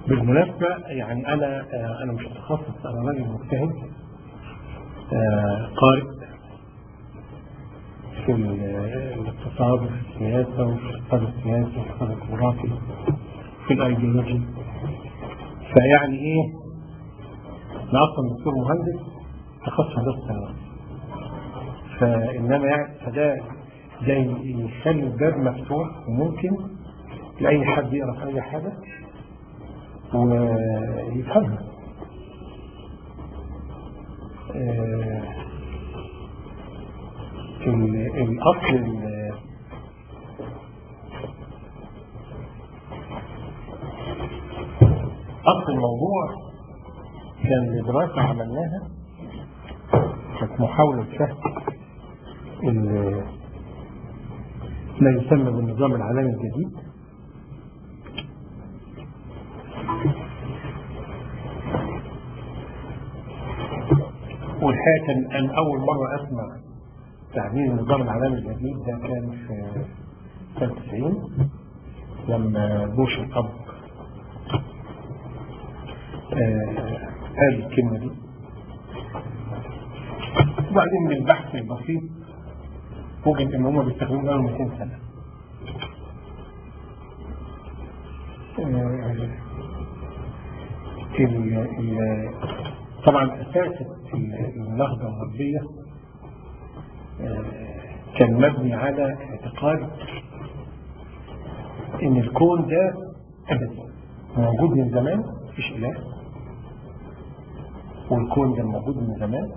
بالمناسبة يعني أنا آه، أنا مش متخصص أنا راجل مجتهد آه، قارئ في ال- الاقتصاد وفي السياسة وفي الاقتصاد السياسي وفي الاقتصاد الجغرافي في الايديولوجي فيعني ايه انا اصلا دكتور مهندس تخصص هندسه سيارات فانما يعني فده ده يخلي الباب مفتوح وممكن لاي حد يقرا في اي حاجه ويفهمها آه، ال- الاصل ال- اصل الموضوع كان دراسه عملناها كانت محاوله فهم ال- ما يسمى بالنظام العالمي الجديد والحقيقه كان انا اول مره اسمع تعديل النظام العالمي الجديد ده كان في سنه 90 لما بوش الاب آه، قال الكلمه دي وبعدين من البحث البسيط وجد ان هم بيستخدموا بقالهم 200 سنه آه، ال- ال- طبعا اساس ال- النهضه الغربيه آه، كان مبني على اعتقاد ان الكون ده ابدي موجود من زمان مفيش اله والكون ده موجود من زمان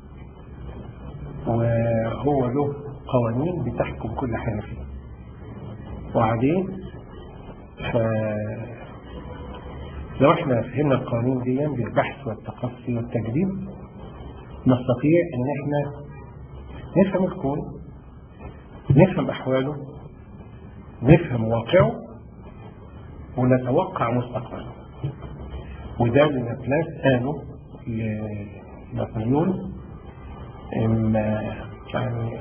وهو له قوانين بتحكم كل حاجه فيه وبعدين ف لو احنا فهمنا القوانين دي بالبحث والتقصي والتجريب نستطيع ان احنا نفهم الكون نفهم احواله نفهم واقعه ونتوقع مستقبله وده اللي ناس قالوا لنابليون ان يعني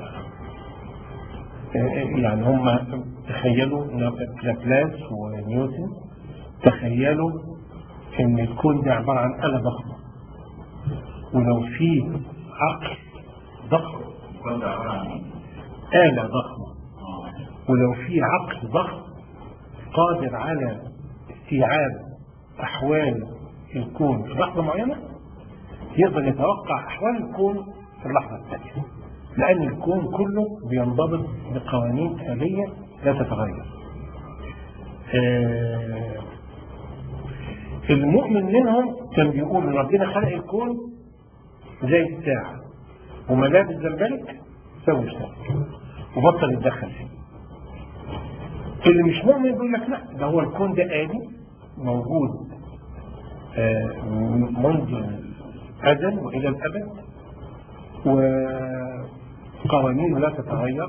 يعني هم تخيلوا لابلاس ونيوتن تخيلوا ان الكون ده عباره عن آلة ضخمه ولو في عقل ضخم كنت عبارة عن ايه؟ آلة ضخمه اه ولو في عقل ضخم قادر على استيعاب أحوال الكون في لحظة معينة يقدر يتوقع أحوال الكون في اللحظة الثانية لأن الكون كله بينضبط بقوانين آلية لا تتغير آه، المؤمن منهم كان بيقول إن ربنا خلق الكون زي الساعة وما لابس الزنبلك سوي اشتغل وبطل يتدخل فيه اللي مش مؤمن بيقول لك لا ده هو الكون ده آلي موجود آه، منذ الأزل وإلى الأبد وقوانينه لا تتغير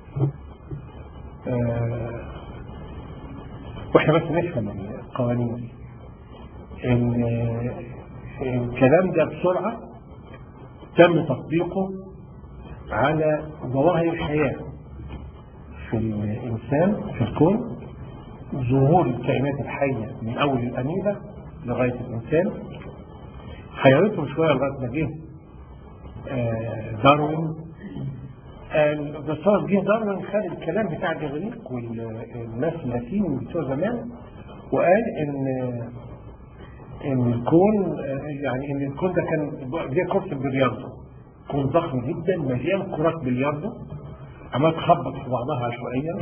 آه، واحنا بس نفهم القوانين دي ان الكلام ده بسرعة تم تطبيقه على ظواهر الحياة في الإنسان في الكون ظهور الكائنات الحية من أول الأميبا لغاية الإنسان حيرتهم شوية لغاية ما جه آه، داروين قال بس هو جه داروين خد الكلام بتاع الإغريق والناس اللاتين بتوع زمان وقال إن إن الكون آه، يعني إن الكون ده كان زي كرة البلياردو كون ضخم جدا مليان كرات بلياردو عمال تخبط في بعضها عشوائيا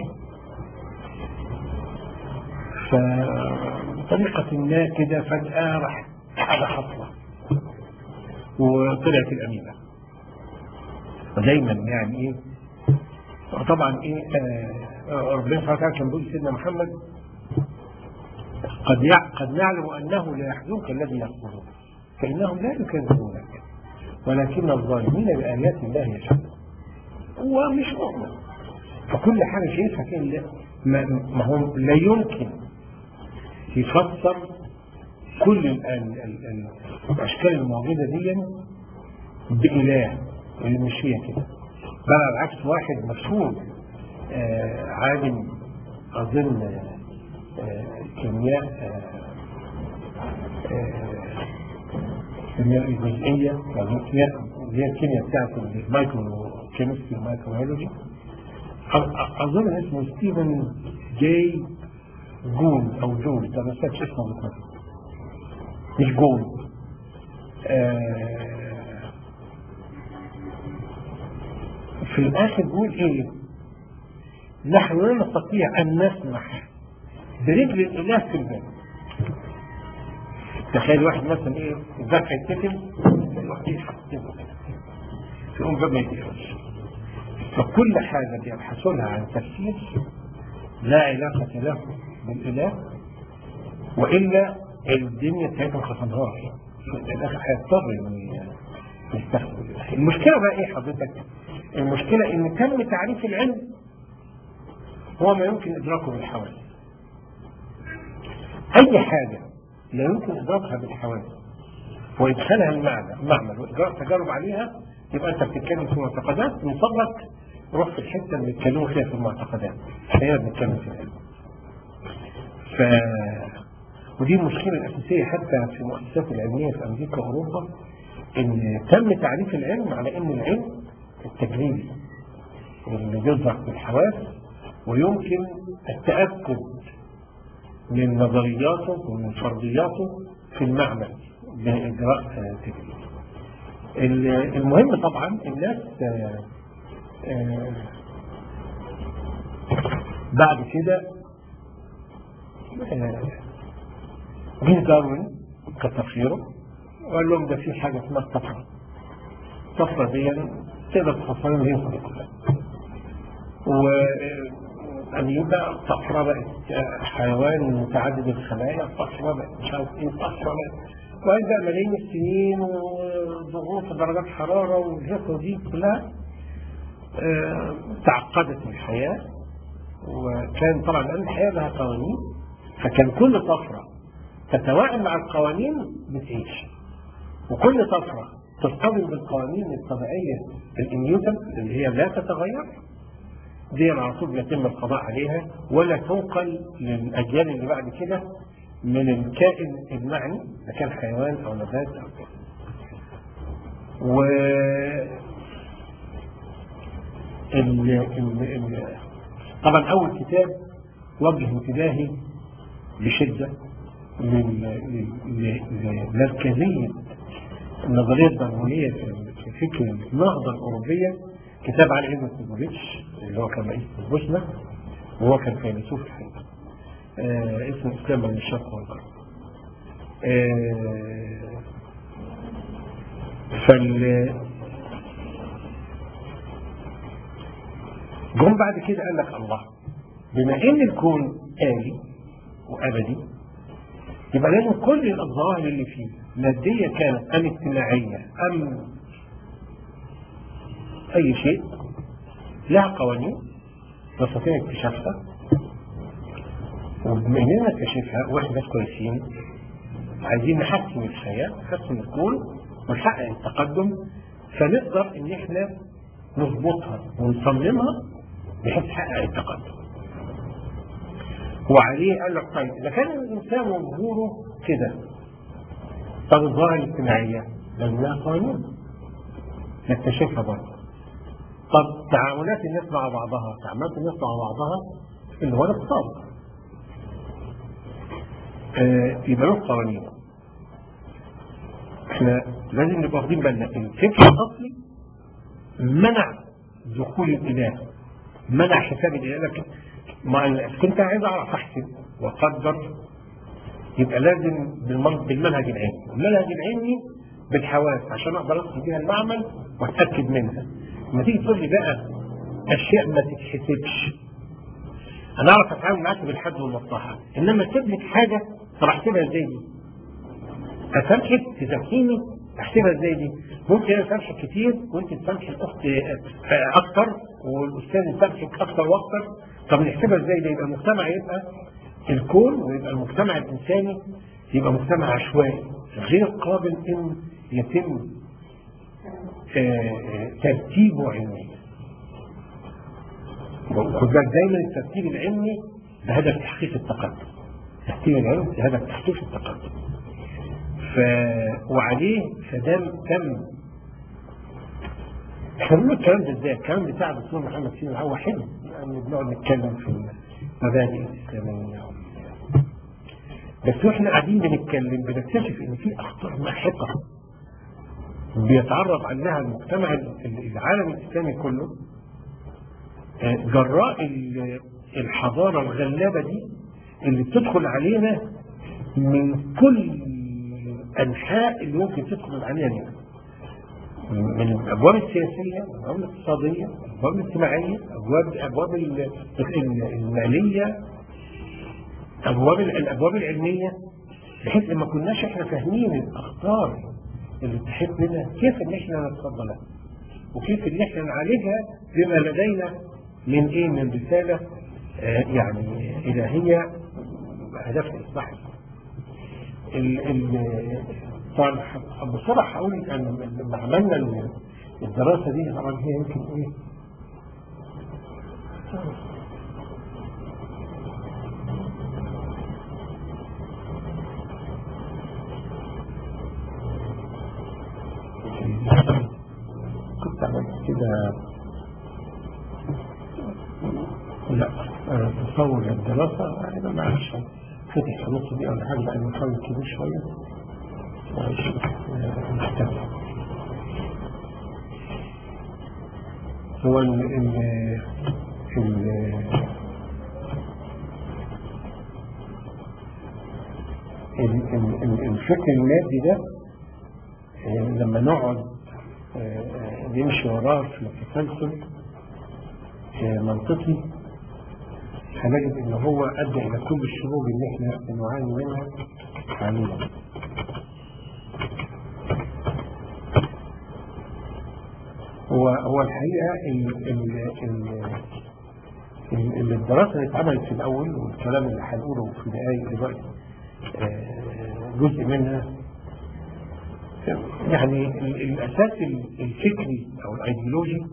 فبطريقة ما كده فجأة راح حاجة حصلة وطلعت الأمينة ودايما يعني ايه طبعا ايه آه، آه، ربنا سبحانه وتعالى كان بيقول سيدنا محمد قد يع... قد نعلم انه لا يحزنك الذي يقولون فانهم لا يكذبونك ولكن الظالمين بايات الله يجحدون هو مش مؤمن فكل حاجه شايفها كده لا- ما, ما هو لا يمكن يفسر كل ال ال ال ال الاشكال الموجوده دي باله اللي مش هي كده بل على العكس واحد مشهور آه عالم اظن آه، الكيمياء آه، الكيمياء الجزئية يعني الكيمياء اللي هي الكيمياء بتاعت المايكرو كيمستري المايكروبيولوجي أظن اسمه ستيفن جاي جون أو جون ده ما سمعتش اسمه بالظبط مش جون آه في الآخر بيقول إيه نحن لا نستطيع أن نسمح برجل الإله في الباب تخيل واحد مثلا إيه الباب هيتكتم الواحد يسحب يقوم باب ما يتقفلش فكل حاجة بيبحثوا لها عن تفسير لا علاقة له بالإله وإلا الدنيا بتاعتهم خصمهاش في الآخر هيضطر يستخدم الإله المشكلة بقى إيه حضرتك؟ المشكلة إن تم تعريف العلم هو ما يمكن إدراكه بالحواس أي حاجة لا يمكن إدراكها بالحواس وإدخالها المعمل وإجراء تجارب عليها يبقى أنت بتتكلم في معتقدات من فضلك روح في الحتة اللي بيتكلموا فيها في المعتقدات خلينا بنتكلم في العلم ف ودي المشكلة الأساسية حتى في المؤسسات العلمية في أمريكا وأوروبا إن تم تعريف العلم على إن العلم التجريبي اللي بيظهر بالحواس ويمكن التأكد من نظرياته ومن فرضياته في المعمل بإجراء تجريبي المهم طبعا الناس بعد كده جه داروين كتفسيره وقال لهم ده في حاجة اسمها الطفرة الطفرة دي تقدر تفسرها من هي كلها وأميبا الطفرة بقت حيوان متعدد الخلايا الطفرة بقت مش عارف ايه الطفرة بقت وقال بقى ملايين السنين وضغوط درجات حرارة والهيصة دي كلها اه تعقدت الحياة وكان طبعا لأن الحياة لها قوانين فكان كل طفرة تتوائم مع القوانين بتعيش وكل طفرة تصطدم بالقوانين الطبيعية الانيوتن اللي هي لا تتغير دي على طول يتم القضاء عليها ولا تنقل للأجيال اللي بعد كده من الكائن المعني إذا كان حيوان أو نبات أو كده و ال... ال... ال... طبعا أول كتاب وجه انتباهي بشدة لمركزية النظرية الداروينية في فكر النهضة الأوروبية كتاب عن ابن سيبوفيتش اللي هو كان رئيس البوسنة وهو كان فيلسوف الحقيقة آه اسمه إسلام بين الشرق والغرب آه فال جم بعد كده قال لك الله بما ان الكون آلي وأبدي يبقى لازم كل الظواهر اللي فيه مادية كانت أم اجتماعية أم أي شيء لها قوانين نستطيع اكتشافها وبما اننا نكتشفها واحنا ناس كويسين عايزين نحسن الحياة نحسن الكون ونحقق التقدم فنقدر ان احنا نظبطها ونصممها بحيث تحقق التقدم وعليه قال لك طيب اذا كان الانسان وظهوره كده طب الظاهر الاجتماعية لازم لها قانون نكتشفها برضه طب تعاملات الناس مع بعضها تعاملات الناس مع بعضها اللي هو الاقتصاد آه يبقى له قوانين احنا لازم نبقى واخدين بالنا الفكر الاصلي منع دخول الاله منع حساب الاله لكن ما كنت عايز اعرف احسب واقدر يبقى لازم بالمنهج العلمي المنهج العلمي بالحواس عشان اقدر ادخل بيها المعمل واتاكد منها لما تيجي تقول لي بقى اشياء ما تتحسبش انا اعرف اتعامل معاك بالحد والمصلحه انما تسيب لك حاجه طب احسبها ازاي دي؟ اسامحك تسامحيني احسبها ازاي دي؟ ممكن انا اسامحك كتير وانت تسامحي الاخت اكتر والاستاذ يسامحك اكتر واكتر طب نحسبها ازاي ده يبقى المجتمع يبقى الكون ويبقى المجتمع الانساني يبقى مجتمع عشوائي غير قابل ان يتم ترتيبه علميا خد بالك دايما الترتيب العلمي بهدف تحقيق التقدم ترتيب العلم بهدف تحقيق التقدم ف... وعليه فدام تم احنا بنقول الكلام ده ازاي؟ الكلام بتاع الدكتور محمد سيدي هو حلو يعني بنقعد نتكلم في المبادئ الاسلاميه بس واحنا قاعدين بنتكلم بنكتشف ان في اخطار ماحقه بيتعرض عنها المجتمع العالم الاسلامي كله جراء الحضاره الغلابه دي اللي بتدخل علينا من كل انحاء اللي ممكن تدخل علينا دي من الابواب السياسيه الابواب الاقتصاديه الابواب الاجتماعيه ابواب ابواب الماليه ابواب الابواب العلميه بحيث ما كناش احنا فاهمين الاخطار اللي تحيط بنا كيف ان احنا نتصدى لها وكيف ان احنا نعالجها بما لدينا من ايه من رساله آه يعني الهيه هدف الاصلاح طبعا بصراحه اقول ان لما عملنا الدراسه دي طبعا هي يمكن ايه كنت عملت كده لا تصور الدراسة أنا ما أعرفش فتح في النص دي ولا حاجة لأنه نحاول كبير شوية معلش محتاج هو ال ال ال الفكر المادي ده لما نقعد نمشي وراه في تسلسل منطقي هنجد ان هو ادى الى كل الشرور اللي احنا بنعاني منها حاليا هو هو الحقيقه ال ال ال الدراسه اللي اتعملت في الاول والكلام اللي هنقوله في دقائق دلوقتي جزء منها يعني الاساس الفكري او الايديولوجي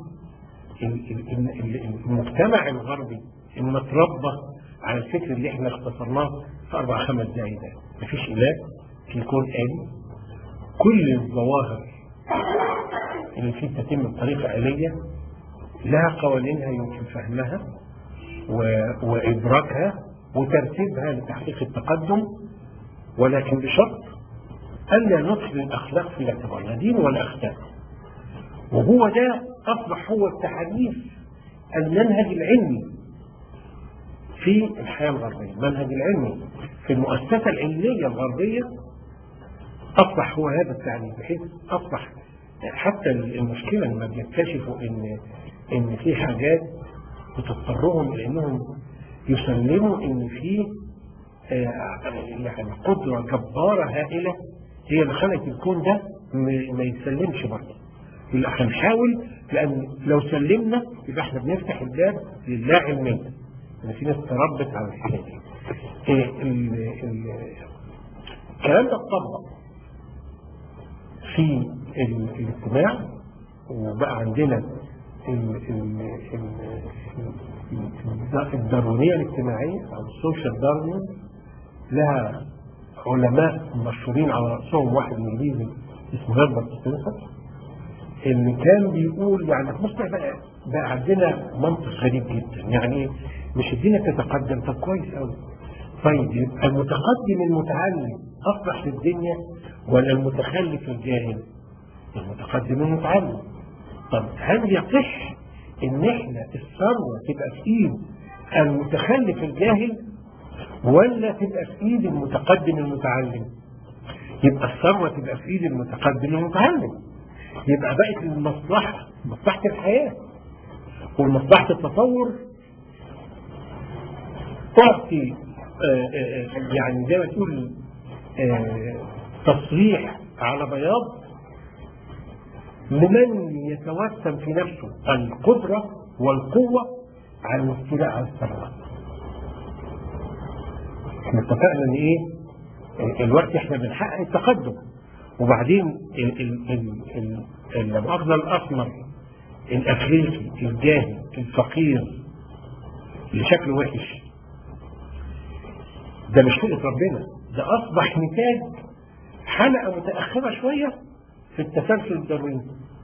المجتمع الغربي انه اتربى على الفكر اللي احنا اختصرناه في اربع خمس دقايق ده مفيش اله في الكون آلي كل الظواهر اللي فيه تتم بطريقة آلية لها قوانينها يمكن فهمها وإدراكها وترتيبها لتحقيق التقدم ولكن بشرط ألا ندخل الأخلاق في الاعتبار لا دين ولا أخلاق وهو ده أصبح هو التحديث المنهج العلمي في الحياة الغربية المنهج العلمي في المؤسسة العلمية الغربية أصبح هو هذا التعليم بحيث أصبح حتى المشكلة لما بيكتشفوا إن إن في حاجات بتضطرهم إلى إنهم يسلموا إن في يعني قدرة جبارة هائلة هي اللي خلقت الكون ده ما يسلمش برضه يبقى هنحاول لأن لو سلمنا يبقى احنا بنفتح الباب لله علميا ان في ناس تربت على الحكايه دي الكلام ده اتطبق في الاجتماع وبقى عندنا الداروينيه الاجتماعيه او السوشيال داروين لها علماء مشهورين على راسهم واحد انجليزي اسمه هربرت سبنسر اللي كان بيقول يعني بص بقى بقى عندنا منطق غريب جدا يعني مش الدنيا تتقدم طب كويس قوي طيب يبقى المتقدم المتعلم اصلح في الدنيا ولا المتخلف الجاهل المتقدم المتعلم طب هل يصح ان احنا الثروه تبقى في ايد المتخلف الجاهل ولا تبقى في ايد المتقدم المتعلم يبقى الثروه تبقى في ايد المتقدم المتعلم يبقى بقت المصلحه مصلحه الحياه والمصلحه التطور تعطي آآ آآ يعني زي ما تقول تصريح على بياض لمن يتوسم في نفسه القدرة والقوة على الاستيلاء على الثروات. احنا اتفقنا ان ايه؟ الوقت احنا بنحقق التقدم وبعدين لما اخذ الاسمر الافريقي الجاهل الفقير اللي شكله وحش ده مش خلقة ربنا ده اصبح نتاج حلقة متأخرة شوية في التسلسل الدارويني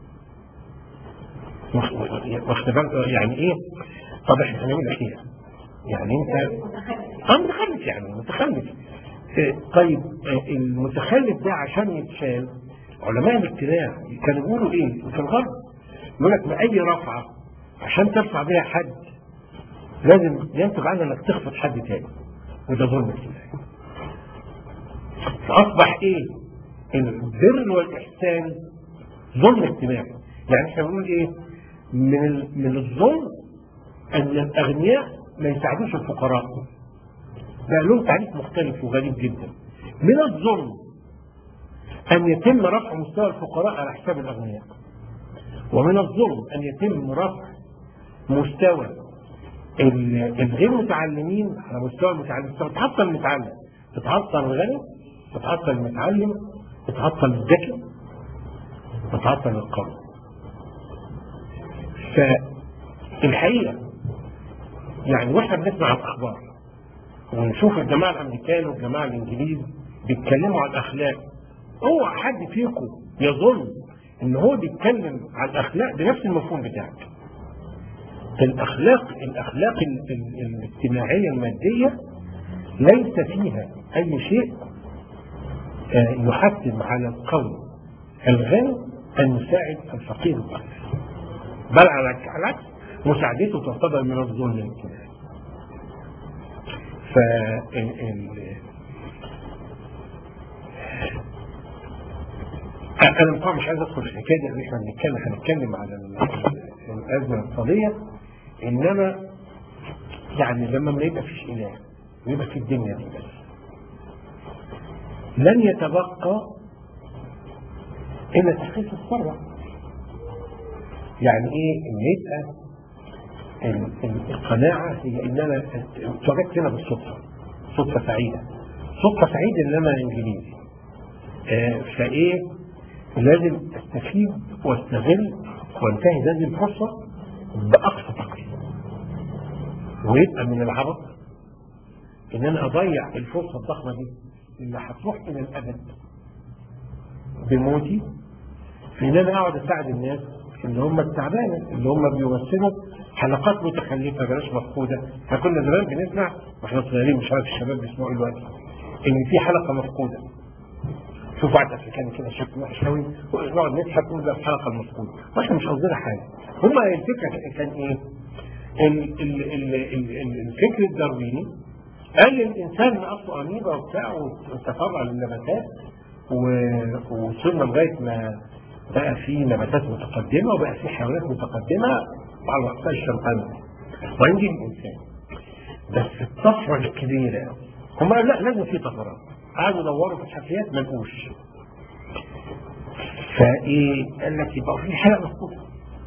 واخد بالك يعني ايه طب احنا هنعمل ايه يعني انت اه متخلف يعني متخلف إيه، طيب آه، المتخلف ده عشان يتشال علماء الاجتماع كانوا بيقولوا ايه في الغرب يقول لك ما اي رفعه عشان ترفع بيها حد لازم ينتج عنها انك تخفض حد تاني وده ظلم اجتماعي فاصبح ايه البر والاحسان ظلم اجتماعي يعني احنا بنقول ايه من ال- من الظلم ان الاغنياء ما يساعدوش الفقراء ده لهم تعريف مختلف وغريب جدا من الظلم ان يتم رفع مستوى الفقراء على حساب الاغنياء ومن الظلم ان يتم رفع مستوى ال- الغير متعلمين على مستوى المتعلم تتحطم المتعلم تتحطم الغني تتحطم المتعلم تتحطم الذكي تتحطم القوي فالحقيقه يعني واحنا بنسمع الاخبار ونشوف الجماعه الامريكان والجماعه الانجليز بيتكلموا عن الاخلاق اوعى حد فيكم يظن ان هو بيتكلم عن الاخلاق بنفس المفهوم بتاعك الاخلاق الاخلاق ال- ال- الاجتماعيه الماديه ليس فيها اي شيء آه، يحتم على القوم الغني ان يساعد الفقير الضعيف بل على على العكس مساعدته تعتبر من الظلم الاجتماعي ف ال- ال- انا طبعا مش عايز ادخل في الحكايه دي لان احنا بنتكلم هنتكلم على ال- الازمه الاقتصاديه انما يعني لما ما يبقى فيش اله ويبقى في الدنيا دي بس لن يتبقى الا تخفيف الثروه يعني ايه ان يبقى ال- ال- القناعه هي ان انا اتوجدت هنا بالصدفه صدفه سعيده صدفه سعيده ان انا انجليزي آه، فايه لازم استفيد واستغل وانتهز هذه الفرصه باقصى طاقتي ويبقى من العبط ان انا اضيع الفرصه الضخمه دي اللي هتروح الى الابد بموتي في ان انا اقعد اساعد الناس اللي هم التعبانه اللي هم بيمثلوا حلقات متخلفه بلاش مفقوده احنا كنا زمان بنسمع واحنا صغيرين مش عارف الشباب بيسمعوا إيه دلوقتي ان في حلقه مفقوده شوف واحد افريقاني كده شكله وحش قوي ونقعد نضحك نقول ده الحلقه المفقوده واحنا مش قصدنا حاجه هم الفكره كان ايه؟ ال- ال- ال- ال- ال- الفكر الدارويني قال الانسان اصله اميبا وبتاع وتفرع للنباتات و- ووصلنا لغايه ما بقى في نباتات متقدمه وبقى في حيوانات متقدمه وعلى راسها الشمبانزي وعندي الانسان بس الطفره الكبيره قوي هم قالوا لا لازم في طفرات قعدوا يدوروا في الحفريات ما لقوش فايه قال لك يبقى في حلقه مفقوده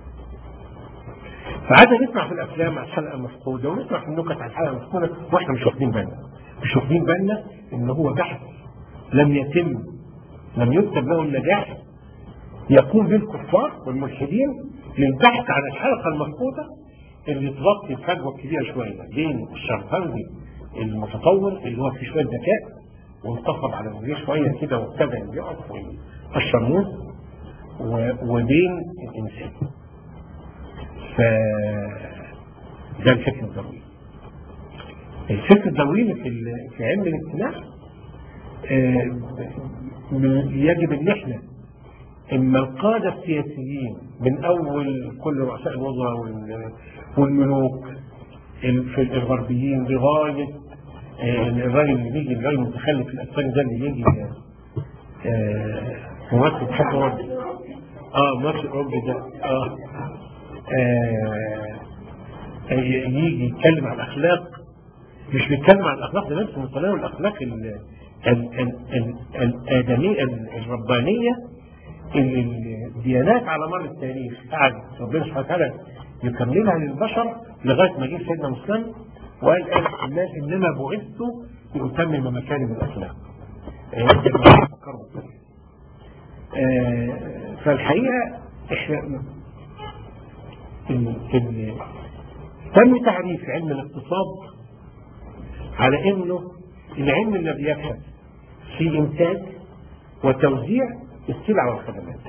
فقعدنا نسمع في الافلام عن الحلقه المفقوده ونسمع في النكت عن الحلقه المفقوده واحنا مش واخدين بالنا مش واخدين بالنا ان هو بحث لم يتم لم يكتب له النجاح يقوم به الكفار والملحدين للبحث عن الحلقه المفقوده اللي تغطي الفجوه الكبيره شويه بين الشمبانزي المتطور اللي هو فيه شويه ذكاء وانتصب على رجليه شويه كده وابتدى يقف والشرموز و- وبين الانسان ف ده الفكر الضروري الفكر الضروري في ال- في علم الاجتماع آه، م- يجب ان احنا اما القاده السياسيين من اول كل رؤساء الوزراء وال- والملوك ال- في الغربيين لغايه آه، الراجل اللي بيجي الراجل المتخلف الاسباني ده اللي يجي آه، ممثل حق اوروبي اه ممثل اوروبي ده اه آه، يجي يتكلم عن الاخلاق مش بيتكلم عن الاخلاق ده نفسه من تناول الاخلاق ال- ال- ال- ال- الادميه ال- الربانيه اللي الديانات على مر التاريخ قعد ربنا سبحانه وتعالى يكملها للبشر لغايه ما جه سيدنا مسلم وقال انا الناس انما بعثت لاتمم مكارم الاخلاق. آه، يمكن ما تفكروا بالكلام. آه، فالحقيقه احنا ال- ال- تم تعريف علم الاقتصاد على انه العلم الذي يبحث في انتاج وتوزيع السلع والخدمات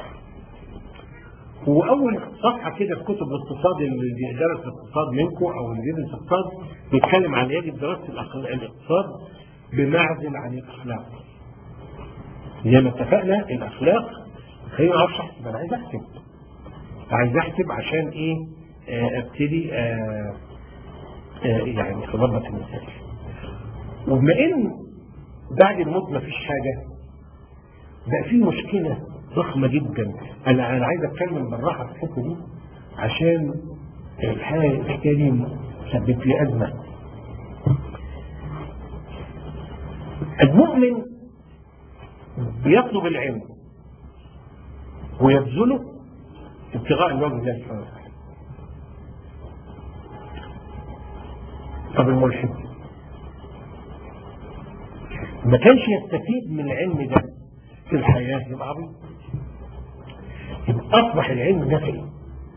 وأول صفحة كده في كتب الاقتصاد اللي بيدرس الاقتصاد منكم أو اللي بيدرس اقتصاد بيتكلم عن يجب دراسة الأخلاق- الاقتصاد بمعزل عن الأخلاق زي ما اتفقنا الأخلاق خليني أعرفش أحسب أنا عايز أحسب عايز أحسب عشان إيه آه، أبتدي آه، آه، يعني أضبط المسائل وبما إن بعد الموت مفيش حاجة بقى في مشكلة ضخمة جدا أنا أنا عايز أتكلم بالراحة في الحتة دي عشان الحاجة الحكاية دي سببت لي أزمة المؤمن بيطلب العلم ويبذله ابتغاء وجه الله سبحانه وتعالى طب الملحد ما كانش يستفيد من العلم ده في الحياة يبقى عبيط يبقى أصبح العلم نفعي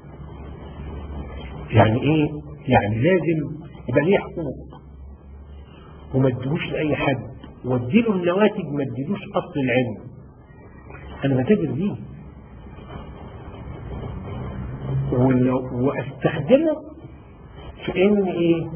يعني إيه؟ يعني لازم يبقى ليه حقوق وما اديهوش لأي حد واديله النواتج ما اديلوش أصل العلم أنا بتاجر بيه ولو- واستخدمه في ان ايه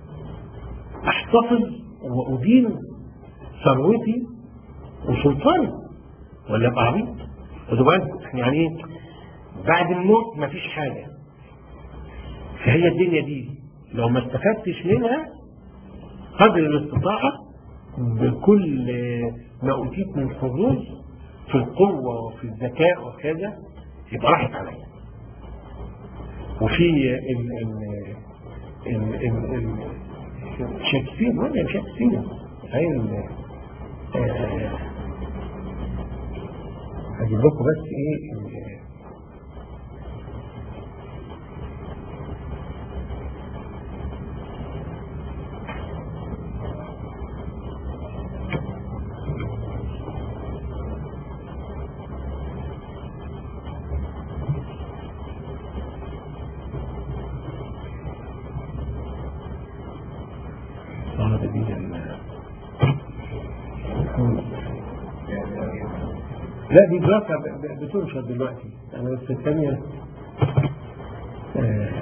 احتفظ وادين ثروتي وسلطاني ولا ابقى عبيط خدوا بالكم يعني ايه بعد الموت مفيش حاجه فهي الدنيا دي لو ما استفدتش منها قدر الاستطاعه بكل ما اوتيت من حظوظ في القوه وفي الذكاء وكذا يبقى راحت عليا وفي ال ال ال ال ال شكسبير ولا شكسبير هاي ال- آه، هجيب لكم بس ايه ال- اه ده دي ال- لا دي دراسة ب- ب- بتنشر دلوقتي أنا بس الثانية آه،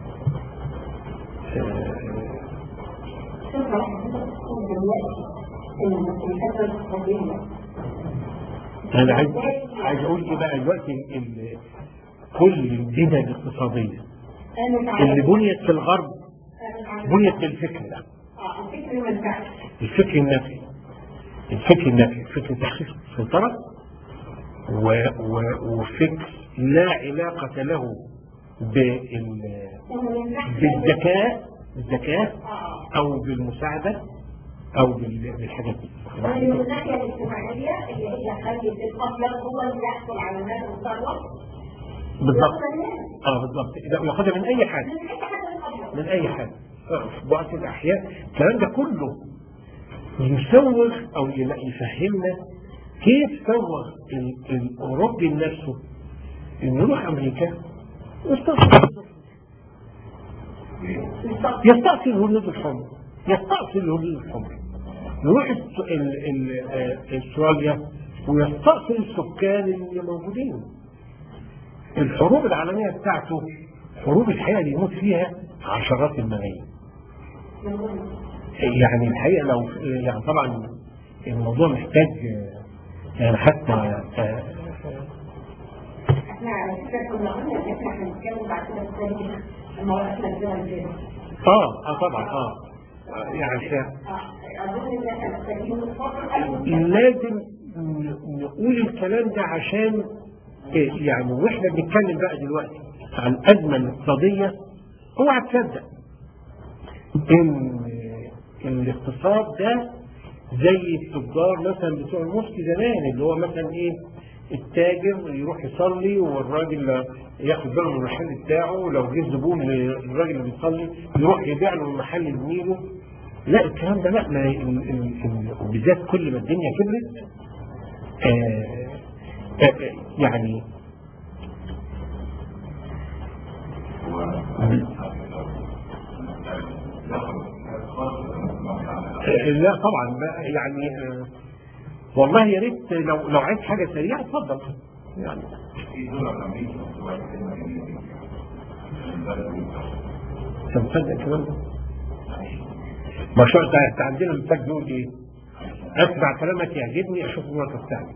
آه، أنا عايز عايز أقول إيه بقى دلوقتي ال- كل البنى الاقتصادية اللي بنيت في الغرب بنيت بالفكر ده الفكر النفسي الفكر النفسي فكر تحقيق السيطرة و و وفكر لا علاقة له بال بالذكاء الذكاء أو بالمساعدة أو بال- بالحاجات دي من الناحية الاجتماعية اللي هي خلي الأبيض هو اللي يحصل على مال الثروة بالضبط اه بالضبط لا ياخدها من أي حاجة من أي حاجة الأبيض من أي حاجة آه، في بعض الأحيان الكلام ده كله يسوغ أو ي- يفهمنا كيف سوغ ال- الأوروبي نفسه إنه يروح أمريكا ويستأصل يستأصل الهنود الحمر يستأصل الهنود الحمر يروح الس- ال- ال- آه، استراليا ويستأصل السكان اللي موجودين الحروب العالمية بتاعته حروب الحقيقة اللي يموت فيها عشرات الملايين يعني الحقيقة لو يعني طبعا الموضوع محتاج آه، يعني حتى آه، احنا على فكرة كنا قلنا ان احنا هنتكلم بعد كده في التاريخ لما وقفنا الدول كده اه اه طبعا اه يعني عشان أظن ان احنا محتاجين نفكر لازم ن- نقول الكلام ده عشان إيه يعني واحنا بنتكلم بقى دلوقتي عن الازمه الاقتصاديه اوعى تصدق ان إن الاقتصاد ده زي التجار مثلا بتوع المفتي زمان اللي هو مثلا ايه التاجر يروح يصلي والراجل ياخد باله من المحل بتاعه ولو جه زبون للراجل اللي بيصلي يروح يبيع له المحل زميله لا الكلام ده لا ما ال- ال- ال- وبالذات كل ما الدنيا كبرت آه آه يعني آه لا طبعا بقى يعني آه والله يا ريت لو لو عايز حاجه سريعه اتفضل يعني في دولار امريكي مكتوب عليه كلمه انجليزي انت مصدق الكلام ده؟ مشروع انت انت عندنا المثال بيقول ايه؟ اسمع كلامك يعجبني اشوف نورك الثاني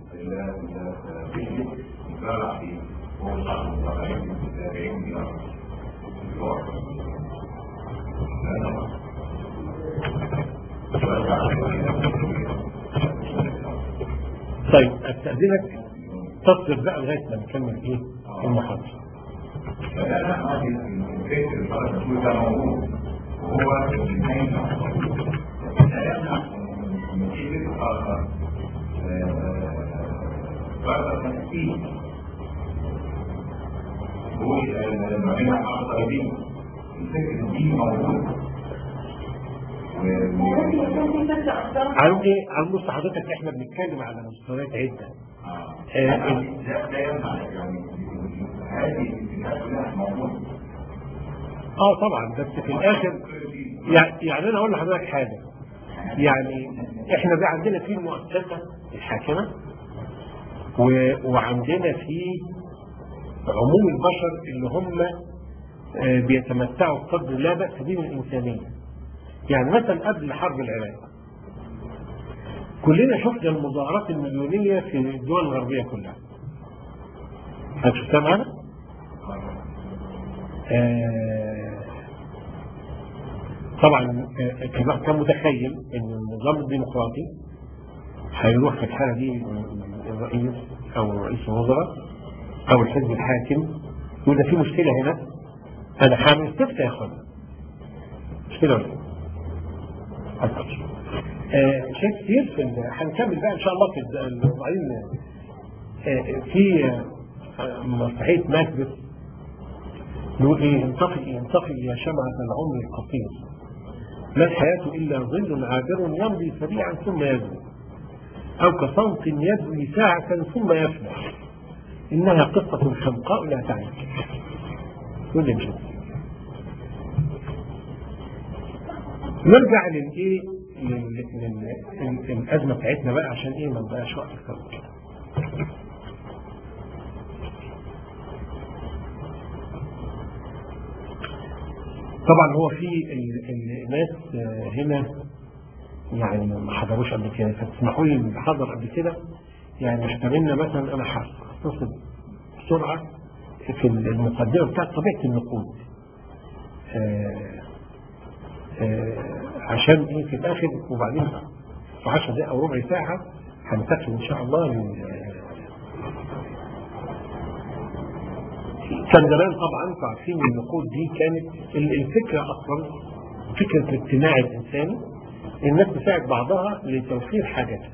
طيب استاذنك تصبر بقى لغايه ما نكمل ايه المحاضره وهو النهاية بعد تنفيذ هو المعين الطيبين الفكر دي موجود لازم يكون في فكرة أكثر عن ايه عن بص حضرتك احنا بنتكلم على مستويات عده آه، ال- ده ده يمنع يعني هذه الاتجاهات كلها موجوده اه طبعا بس في الاخر يعني, يعني انا اقول لحضرتك حاجه يعني احنا بقى عندنا في المؤسسه الحاكمه و- وعندنا في عموم البشر اللي هم آه، بيتمتعوا بقدر لا باس به من الانسانيه يعني مثلا قبل حرب العراق كلنا شفنا المظاهرات المليونيه في الدول الغربيه كلها هل شفتها معانا؟ آه، طبعا آه، كان كان متخيل ان النظام الديمقراطي هيروح في الحاله دي الرئيس او رئيس الوزراء او الحزب الحاكم يقول ده في مشكله هنا انا هعمل استفتاء يا اخوانا مش كده ولا إيه؟ أكتر. آه، شيء كتير في ال- هنكمل بقى ان شاء الله في الد- وبعدين آه، في آه، مسرحيه ماكبث نقول ايه انطفئ انطفئ يا شمعة العمر القصير ما الحياة إلا ظل عابر يمضي سريعا ثم يزول أو كصوت يبني ساعة ثم يفنى إنها قصة خنقاء لا تعيش كل شيء نرجع للايه لل- لل- للازمه بتاعتنا بقى عشان ايه ما نضيعش وقت اكتر من كده. طبعا هو في ال- ال- الناس آه، هنا يعني ما حضروش قبل كده فتسمحوا لي اللي حضر قبل كده يعني اشتغلنا مثلا انا هختصر بسرعه في المقدمه بتاعت طبيعه النقود آه، آه، عشان ايه في الاخر وبعدين في 10 دقائق او ربع ساعه هننتقل ان شاء الله لل- كان زمان طبعا انتوا عارفين ان النقود دي كانت ال- الفكره اصلا فكره الاجتماع الانساني الناس تساعد بعضها لتوفير حاجاتها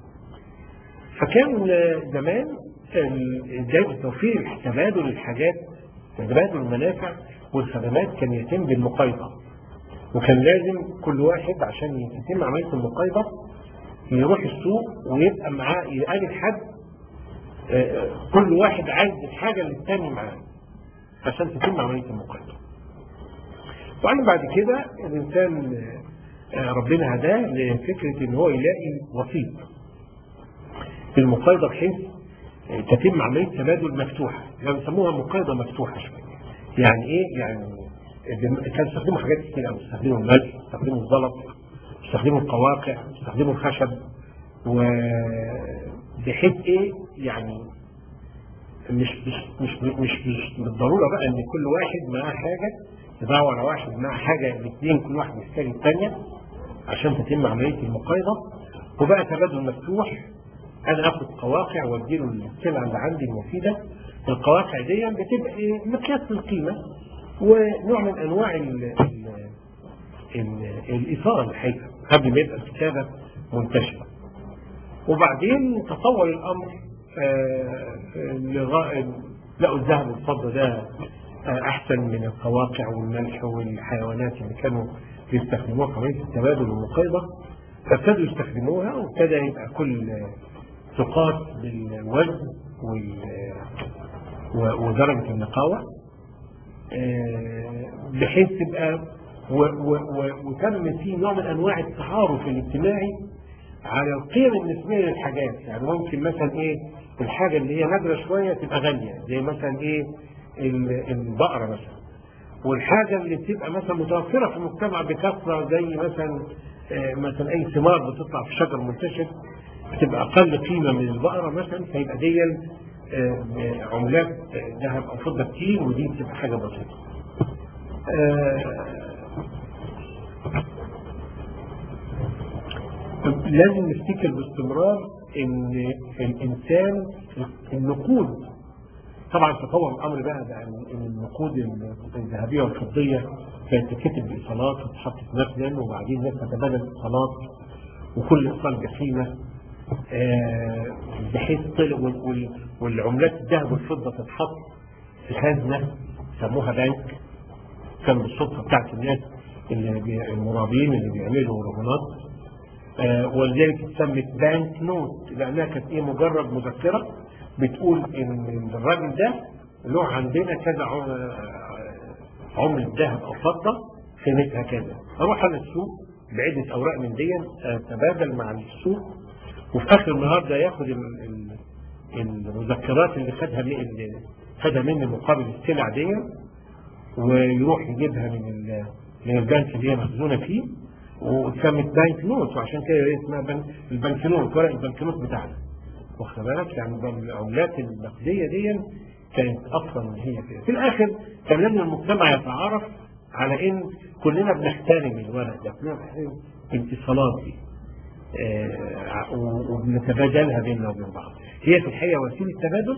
فكان آه، زمان ال- جاي توفير تبادل الحاجات تبادل المنافع والخدمات كان يتم بالمقايضه وكان لازم كل واحد عشان يتم عمليه المقايضه يروح السوق ويبقى معاه يقابل حد آه، كل واحد عايز الحاجه اللي الثاني معاه عشان تتم عمليه المقايضه. وبعدين بعد كده الانسان آه، ربنا هداه لفكره ان هو يلاقي وسيط في المقايضه بحيث آه، تتم عمليه تبادل مفتوحه، يعني بيسموها مقايضه مفتوحه شويه. يعني ايه؟ يعني كانوا يستخدموا حاجات كتير قوي، يستخدموا الملح، يستخدموا الزلط، يستخدموا القواقع، يستخدموا الخشب وبحيث ايه؟ يعني مش مش مش مش مش بالضروره بقى ان كل واحد معاه حاجه يدور على واحد معاه حاجه الاثنين كل واحد محتاج الثانيه عشان تتم عمليه المقايضه وبقى تبادل مفتوح انا اخد قواقع واديله السلعه اللي عندي المفيده القواقع دي بتبقى إيه؟ مقياس للقيمه ونوع من انواع ال ال ال الاثاره الحقيقه قبل ما يبقى الكتابه منتشره وبعدين تطور الامر آه، لغاية لقوا الذهب والفضة ده آه، أحسن من القواقع والملح والحيوانات اللي كانوا بيستخدموها في عملية التبادل والمقايضة فابتدوا يستخدموها وابتدى يبقى كل آه، تقاس بالوزن وال- و- ودرجة النقاوة آه، بحيث تبقى و- و- و- وتم في نوع من أنواع التعارف الاجتماعي على القيم النسبيه للحاجات يعني ممكن مثلا ايه الحاجه اللي هي نادره شويه تبقى غاليه زي مثلا ايه ال- البقره مثلا والحاجه اللي بتبقى مثلا متوفره في المجتمع بكثره زي مثلا آه، مثلا اي ثمار بتطلع في شجر منتشر بتبقى اقل قيمه من البقره مثلا فيبقى دي آه، عملات آه، ذهب او فضه كتير ودي بتبقى حاجه بسيطه. آه، لازم نفتكر باستمرار ان الانسان النقود طبعا تطور الامر بقى بقى ان إن النقود الذهبيه والفضيه كانت تتكتب بايصالات وتتحط في مخزن وبعدين الناس تتبادل الايصالات وكل ايصال بقيمه آه، بحيث طلع وال- وال- والعملات الذهب والفضه تتحط في خزنه سموها بنك كان بالصدفه بتاعت الناس اللي بي- المرابين اللي بيعملوا رهونات آه، ولذلك اتسمت بانك نوت لانها كانت ايه مجرد مذكره بتقول ان الراجل ده له عندنا كذا عم- آه، عملة ذهب او فضه قيمتها كذا اروح على السوق بعده اوراق من دي اتبادل مع السوق وفي اخر النهار ده ياخد ال- ال- المذكرات اللي خدها من اللي خدها مني مقابل السلع دي ويروح يجيبها من ال- من البنك اللي هي مخزونه فيه واتسمت بنك نوت وعشان كده هي اسمها بنك البنك نوت ورق البنك نوت بتاعنا واخد بالك يعني ده العملات النقديه دي كانت اصلا هي كده في الاخر كان لازم المجتمع يتعارف على ان كلنا بنحترم الورق ده كلنا بنحترم الاتصالات دي آه، و- وبنتبادلها بيننا وبين بعض هي في الحقيقه وسيله تبادل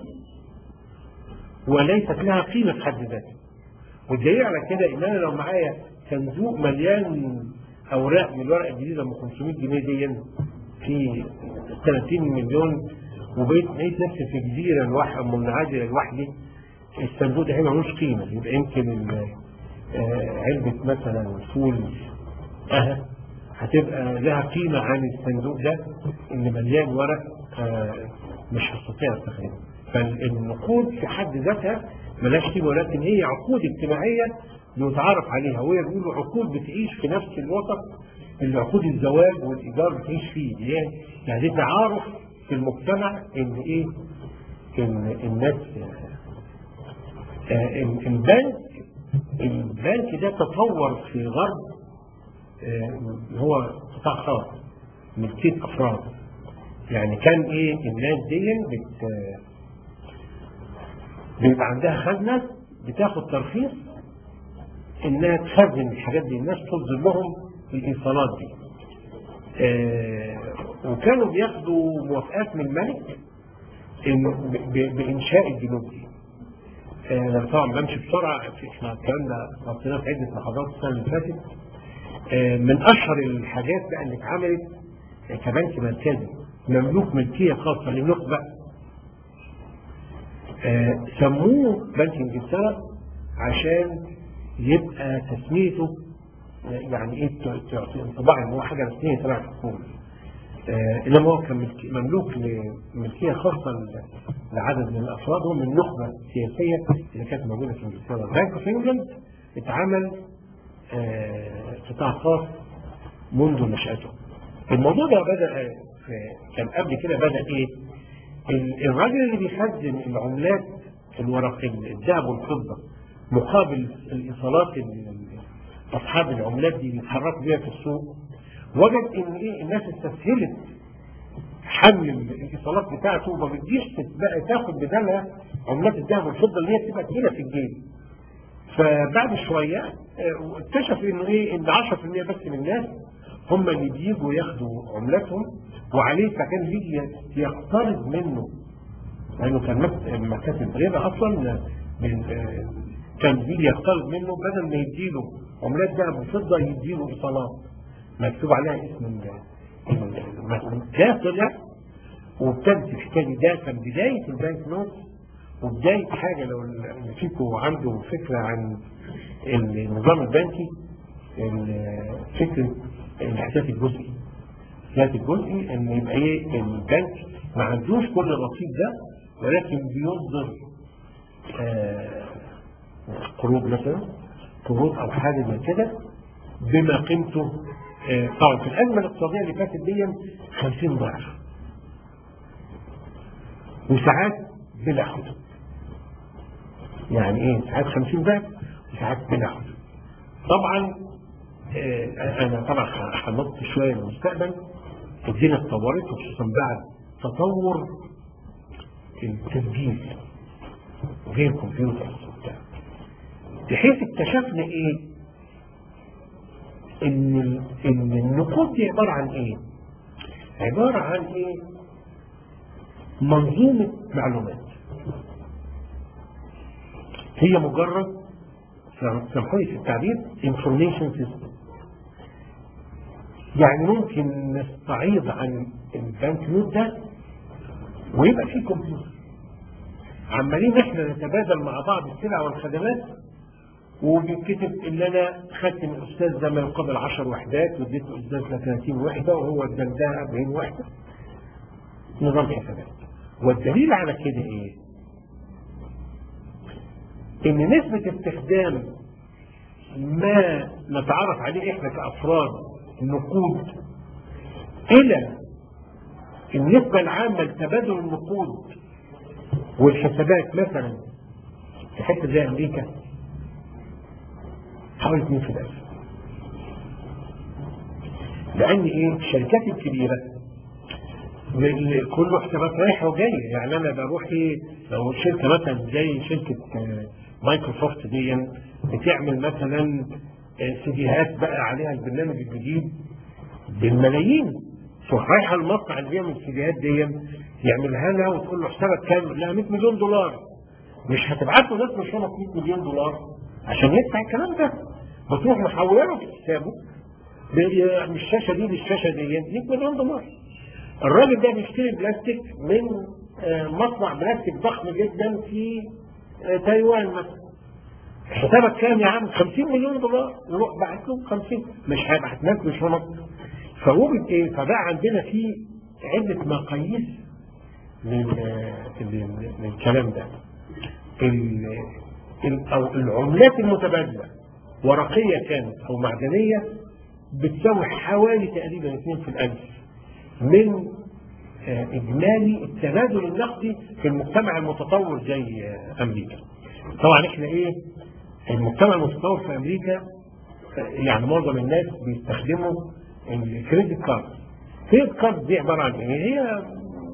وليست لها قيمه في حد ذاتها والدليل على كده ان انا لو معايا صندوق مليان اوراق من الورق الجديد ام 500 جنيه دي في 30 مليون وبقيت لقيت نفسي في جزيره لوحدي منعزله لوحدي الصندوق ده هنا ملوش قيمه يبقى يمكن ال- آه، علبه مثلا فول اها هتبقى لها قيمه عن الصندوق ده اللي مليان ورق آه، مش هستطيع استخدمه فالنقود في حد ذاتها ملهاش قيمه ولكن هي عقود اجتماعيه بيتعارف عليها وهي بيقولوا عقود بتعيش في نفس الوسط اللي عقود الزواج والايجار بتعيش فيه يعني يعني دي تعارف في المجتمع ان ايه ان الناس آه، ال- البنك البنك ده تطور في غرب آه، هو قطاع خاص ملكية أفراد يعني كان إيه الناس دي بت بيبقى عندها خزنة بتاخد ترخيص إنها تخزن الحاجات دي الناس تنزل لهم الإيصالات دي آه، وكانوا بياخدوا موافقات من الملك إن ب- ب- بإنشاء الجنوب دي آه، أنا طبعا بمشي بسرعة في- احنا الكلام ده غطيناه في عدة محاضرات السنة اللي فاتت آه، من اشهر الحاجات بقى اللي اتعملت آه، كبنك مركزي مملوك ملكيه خاصه للنخبه آه، سموه بنك انجلترا عشان يبقى تسميته آه، يعني ايه ت- تعطي انطباع ان هو حاجه رسميه تبع الحكومه آه، انما هو كان ملك- مملوك لملكيه خاصه ل- لعدد من الافراد هم من نخبه سياسيه اللي كانت موجوده في انجلترا بنك اوف انجلاند اتعمل آه، قطاع خاص منذ نشأته الموضوع ده بدأ في- كان قبل كده بدأ ايه ال- الراجل اللي بيخزن العملات الورق الذهب والفضة مقابل الايصالات اللي اصحاب العملات دي بيتحركوا بيها في السوق وجد ان ايه الناس استسهلت حمل الايصالات بتاعته وما بتجيش تبقى تاخد بدالها عملات الذهب والفضه اللي هي بتبقى تقيله في الجيب فبعد شويه آه، اكتشف انه ايه ان 10% بس من الناس هم اللي بيجوا ياخدوا عملاتهم وعليه فكان بيجي يقترض منه لانه كان مك- مكاتب ربا اصلا من آه، كان بيجي يقترض منه بدل ما يديله عملات ذهب وفضه يديله ايصالات مكتوب عليها اسم ال- ال- ده طلع وابتدت الحكايه دي ده كان بدايه البنك نوت وبدايه حاجه لو اللي فيكم عنده فكره عن النظام البنكي ال- فكره الاحتياط الجزئي الاحتياط الجزئي ان يبقى ايه البنك ما عندوش كل الرصيد ده ولكن بيصدر آه، قروض مثلا قروض او حاجه زي كده بما قيمته آه، طبعا في الازمه الاقتصاديه اللي فاتت دي 50 ضعف وساعات بلا حدود يعني ايه ساعات 50 ضعف وساعات بلا حدود طبعا آه، انا طبعا هنط شويه للمستقبل الدنيا اتطورت وخصوصا بعد تطور التسجيل وغير كمبيوتر وبتاع بحيث اكتشفنا ايه ان ان النقود دي عباره عن ايه عباره عن ايه منظومه معلومات هي مجرد سامحوني في التعبير information system يعني ممكن نستعيض عن البنك نوت ده ويبقى فيه كمبيوتر عمالين احنا نتبادل مع بعض السلع والخدمات وبيتكتب ان انا خدت من الاستاذ ده ما يقابل 10 وحدات واديت الاستاذ ده 30 وحده وهو اداني ده 40 وحده نظام حسابات والدليل على كده ايه؟ ان نسبة استخدام ما نتعرف عليه احنا كافراد النقود الى النسبة العامة لتبادل النقود والحسابات مثلا في حته زي امريكا حوالي 2 في الألف لأن إيه الشركات الكبيرة كله حسابات رايحة وجاية يعني أنا بروح إيه لو شركة مثلا زي شركة آه، مايكروسوفت دي بتعمل مثلا آه، سيديهات بقى عليها البرنامج الجديد بالملايين تروح رايحة المصنع اللي بيعمل السيديهات دي يعملها لها وتقول له حسابك كام؟ لا 100 مليون دولار مش هتبعت له ناس مش 100 مليون دولار عشان يدفع الكلام ده بتروح محوله في حسابه ب- من الشاشه دي للشاشه دي 100 مليون دولار الراجل ده بيشتري بلاستيك من آه، مصنع بلاستيك ضخم جدا في آه، تايوان مثلا حسابك كام يا عم 50 مليون دولار يروح بعت له 50 مش هيبعت ناس مش هنط فوجد ايه فبقى عندنا في عده مقاييس لل- لل- للكلام ده ال- ال- أو العملات المتبادلة ورقية كانت أو معدنية بتساوي حوالي تقريبا 2 في الألف من آه، إجمالي التبادل النقدي في المجتمع المتطور زي آه، أمريكا طبعا إحنا إيه المجتمع المتطور في أمريكا آه، يعني معظم الناس بيستخدموا الكريدت كارد الكريدت كارد دي عبارة عن إيه هي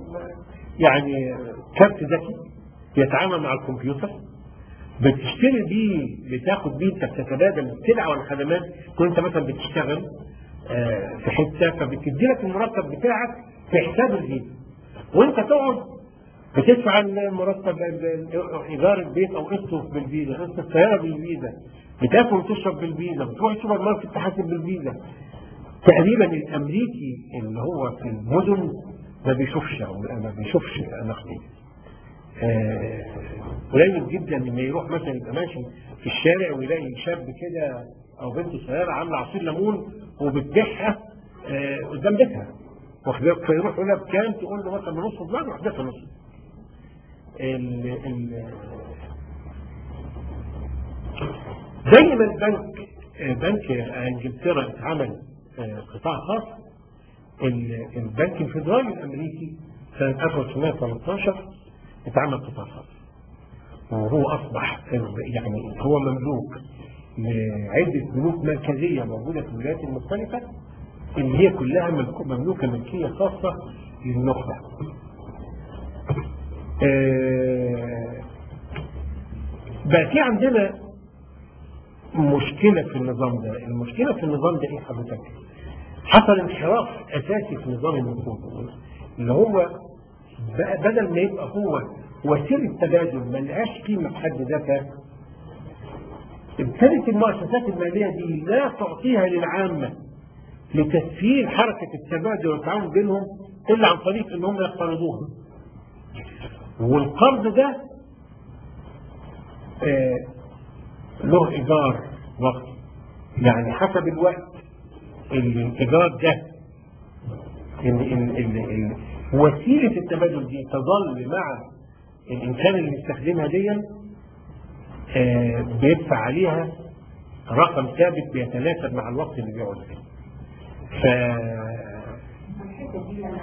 يعني كارت ذكي يتعامل مع الكمبيوتر بتشتري بيه بتاخد بيه انت بتتبادل السلع والخدمات تكون انت مثلا بتشتغل آه، في حته فبتدي لك المرتب بتاعك في حساب الفيزا وانت تقعد بتدفع المرتب ال- ايجار البيت او قسطه بالفيزا قسط السياره بالفيزا بتاكل وتشرب بالفيزا بتروح السوبر ماركت تحاسب بالفيزا تقريبا الامريكي اللي هو في المدن ما بيشوفش او ما بيشوفش نقديه آه، قليل جدا لما يروح مثلا يبقى ماشي في الشارع ويلاقي شاب كده او بنت صغيره عامله عصير ليمون وبتبيعها آه، قدام بيتها واخد بالك؟ فيروح يقول لها بكام تقول له مثلا بنص دولار يروح دافع نص ال ال زي ما البنك آه، بنك انجلترا اتعمل آه، قطاع خاص ال- البنك الفيدرالي الامريكي سنه 1913 اتعمل قطاع خاص وهو اصبح يعني هو مملوك لعده بنوك مركزيه موجوده في الولايات المختلفه اللي هي كلها ملك- مملوكه ملكيه خاصه للنخبه. آه، بقى في عندنا مشكله في النظام ده، المشكله في النظام ده ايه حضرتك؟ حصل انحراف اساسي في نظام النقود اللي هو بقى بدل ما يبقى هو وسيله تبادل ما لهاش قيمه في حد ذاتها ابتدت المؤسسات الماليه دي لا تعطيها للعامه لتسهيل حركه التبادل والتعاون بينهم الا عن طريق ان هم يقترضوها والقرض ده آه له ايجار وقت يعني حسب الوقت الايجار ده ال ال ال ال وسيله التبادل دي تظل مع الانسان اللي بيستخدمها دي آه، بيدفع عليها رقم ثابت بيتناسب مع الوقت اللي بيقعد فيه ف الحته دي لما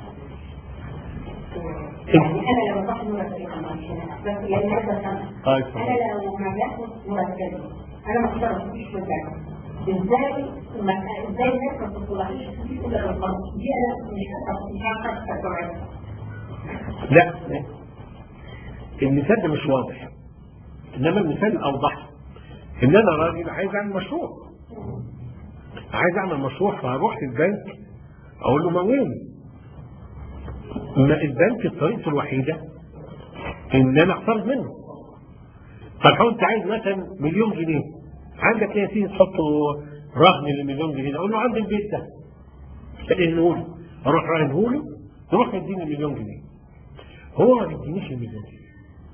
يعني انا لو باخد مرتبي بس يعني هذا سنه طيب انا لو ما باخد مرتبي انا ما اقدرش اعيش في البلد ازاي ما ازاي الناس ما بتطلعيش في كل الارقام دي انا مش عارفه مش عارفه استوعبها لا المثال ده مش واضح انما المثال الاوضح ان انا راجل عايز اعمل مشروع عايز اعمل مشروع فهروح للبنك اقول له مولني ما البنك الطريقه الوحيده ان انا اقترض منه طب هو انت عايز مثلا مليون جنيه عندك ايه يا سيدي تحطه رهن للمليون جنيه ده اقول له عندي البيت ده ادينه له اروح راهنه له يروح يديني المليون جنيه هو ما بيدينيش المليون جنيه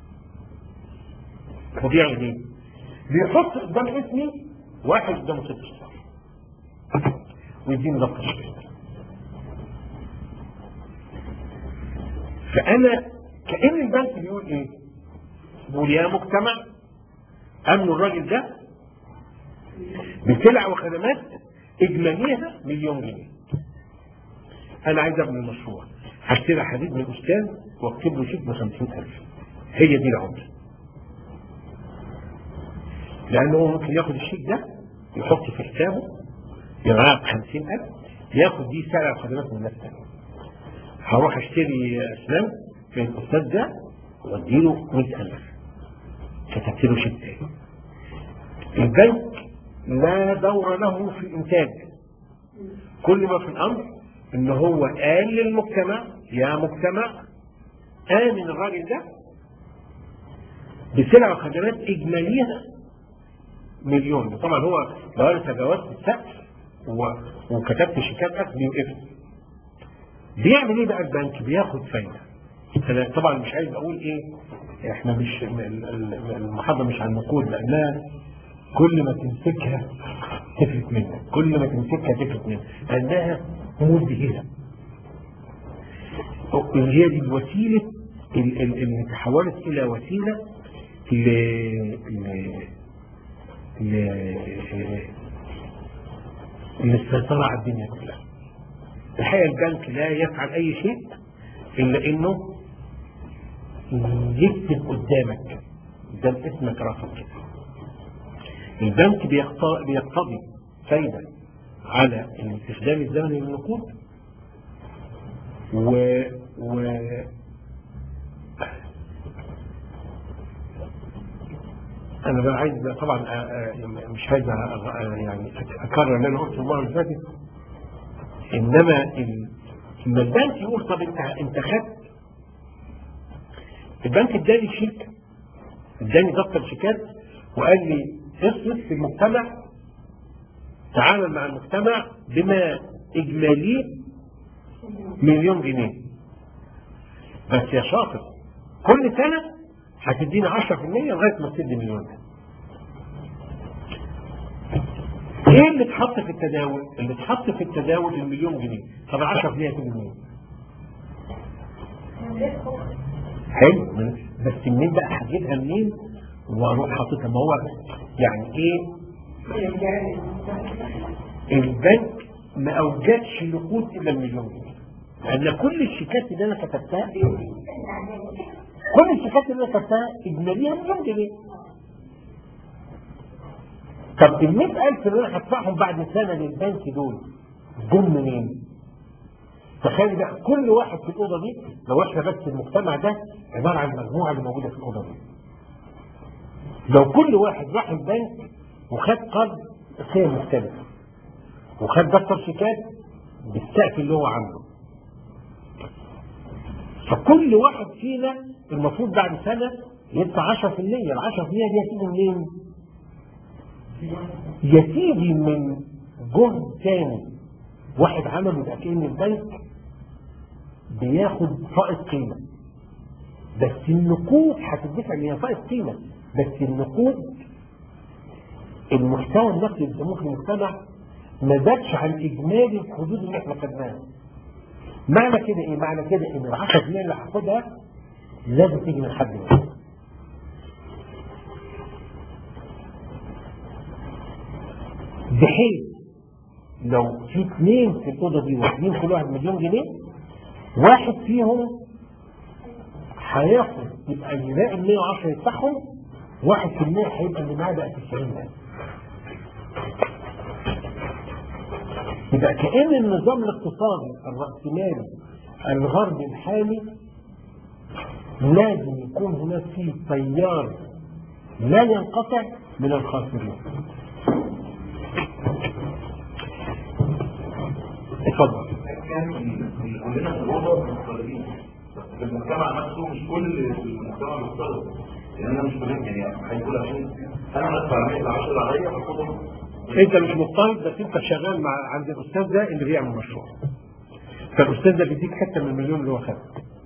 هو بيعمل ايه؟ بيحط قدام اسمي واحد قدامه ست اشهر ويديني دفتر شهاده فانا كان البنك بيقول ايه؟ بيقول يا مجتمع امن الراجل ده بسلع وخدمات اجماليها مليون جنيه انا عايز ابني مشروع هشتري حديد من الاستاذ واكتب له شيك ب 50000 هي دي العمله لانه هو ممكن ياخد الشيك ده يحطه في حسابه يغرق ب 50000 ياخد دي سلع وخدمات من ناس تانية هروح اشتري اسنان من الاستاذ ده واديله 100000 كتبت له شيك تاني البنك لا دور له في الانتاج كل ما في الامر ان هو قال للمجتمع يا مجتمع امن الراجل ده بسلع وخدمات اجماليها مليون طبعا هو لو انا تجاوزت السقف و- وكتبت شيكات اخذ بيوقف بيعمل ايه بقى البنك بياخد فايده أنا طبعا مش عايز اقول ايه احنا مش ال- ال- المحاضره مش عن النقود لانها كل ما تمسكها تفلت منك كل ما تمسكها تفلت منك لانها مذهله هي دي الوسيله ال- ال- اللي تحولت الى وسيله ل ل ل للسيطره على الدنيا كلها الحقيقه البنك لا يفعل اي شيء الا انه يكتب قدامك قدام اسمك رقم كده البنك بيقت- بيقتضي فايدة على الاستخدام الزمني للنقود و, و انا بقى عايز طبعا آه، آه، مش عايز أ- أ- يعني اكرر اللي انا قلته المره اللي فاتت انما ال- لما البنك يقول طب انت انت خدت البنك اداني شيك اداني دفتر شيكات وقال لي اصرف في المجتمع تعامل مع المجتمع بما اجماليه مليون جنيه بس يا شاطر كل سنه هتديني 10% لغايه ما تسد مليون ايه اللي اتحط في التداول؟ اللي اتحط في التداول المليون جنيه طب ال 10% هتيجي منين؟ حلو من- بس منين بقى هجيبها منين واروح حاططها ما هو يعني ايه البنك ما اوجدش نقود الا المليون جنيه لان كل الشيكات اللي انا كتبتها كل الشيكات اللي انا كتبتها اجماليها مليون جنيه طب ال 100000 اللي انا هدفعهم بعد سنه للبنك دول جم منين؟ تخيل بقى كل واحد في الاوضه دي لو احنا بس المجتمع ده عباره عن المجموعه اللي موجوده في الاوضه دي لو كل واحد راح البنك وخد قرض قيم مختلفه وخد دفتر شيكات بالسقف اللي هو عامله فكل واحد فينا المفروض بعد سنه يدفع 10% ال 10% دي هتيجي منين؟ يتيجي من جهد تاني واحد عمله يبقى كأن البنك بياخد فائض قيمة بس النقود هتدفع ان هي فائض قيمة بس النقود المحتوى النقدي اللي بيسموه في المجتمع ما زادش عن اجمالي الحدود اللي احنا خدناها معنى كده ايه؟ معنى كده ان ال 10 جنيه اللي هاخدها لازم تيجي من حد منهم بحيث لو في اثنين في الاوضه دي واخدين كل واحد مليون جنيه واحد فيهم هياخد يبقى اللي باقي ال 110 يدفعهم واحد في المية هيبقى اللي معاه بقى 90 ده يبقى كأن النظام الاقتصادي الرأسمالي الغربي الحالي لازم يكون هناك فيه تيار لا ينقطع من الخاسرين اتفضل كان كلنا في الوضع مختلفين بس في المجتمع نفسه مش كل المجتمع مختلف لان انا مش فاهم يعني هيقول عشان انا بدفع 110 عليا هاخدهم انت مش مضطرب بس انت شغال مع عند الاستاذ ده اللي بيعمل مشروع فالاستاذ ده بيديك حته من المليون اللي هو خدها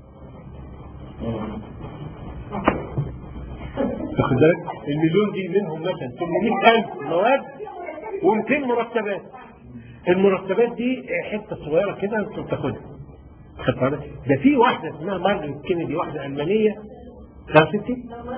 واخد بالك المليون دي منهم مثلا 800000 مواد و200 مرتبات المرتبات دي حته صغيره كده انت بتاخدها خدت بالك ده في واحده اسمها مارجريت كينيدي واحده المانيه تعرف انت؟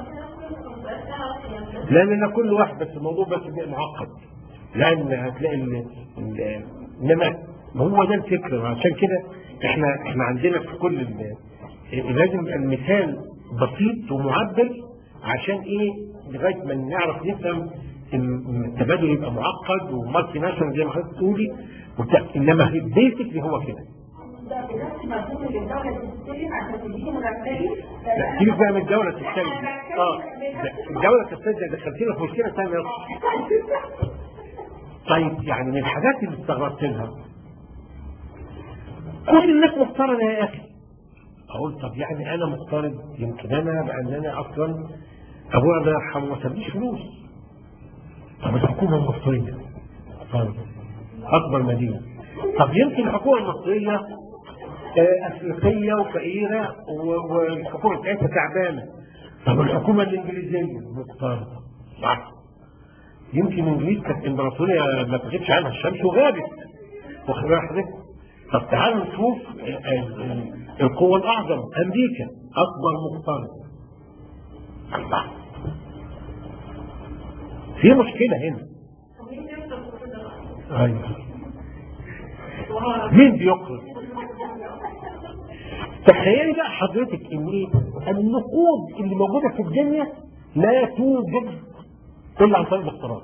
لا لا لا كل واحد بس الموضوع بس بيبقى معقد لان هتلاقي ال- ال- انما هو ده الفكر عشان كده احنا احنا عندنا في كل ال- لازم يبقى المثال بسيط ومعبر عشان ايه لغايه ما نعرف نفهم ان التبادل يبقى معقد ومالتي ناشونال زي ما حضرتك بتقولي وبتاع. انما البيسك هو كده ده بنفس مفهوم اللي الدولة بتستلم عشان تديني مرتبي لا سيبك بقى من الدوله تستلم اه ده الدوله تستلم دخلتينا في مشكله ثانيه طيب يعني من الحاجات اللي استغربت لها كل الناس مقترنه يا اخي اقول طب يعني انا مقترض يمكن انا لان انا اصلا ابويا الله يرحمه ما سابليش فلوس طب الحكومه المصريه مقترضة. اكبر مدينه طب يمكن الحكومه المصريه آه، افريقيه وفقيره و- والحكومه بتاعتها تعبانه طب الحكومه الانجليزيه مقترضه صح يمكن الانجليز كانت امبراطوريه ما تغيبش عنها الشمس وغابت واخد بالك حضرتك؟ طب تعالوا نشوف آه، آه، القوة الأعظم أمريكا أكبر مقترض الله في مشكلة هنا أيوه مين بيقرض؟ تخيلي بقى حضرتك ان ايه النقود اللي موجودة في الدنيا لا توجد الا عن طريق الاقتراض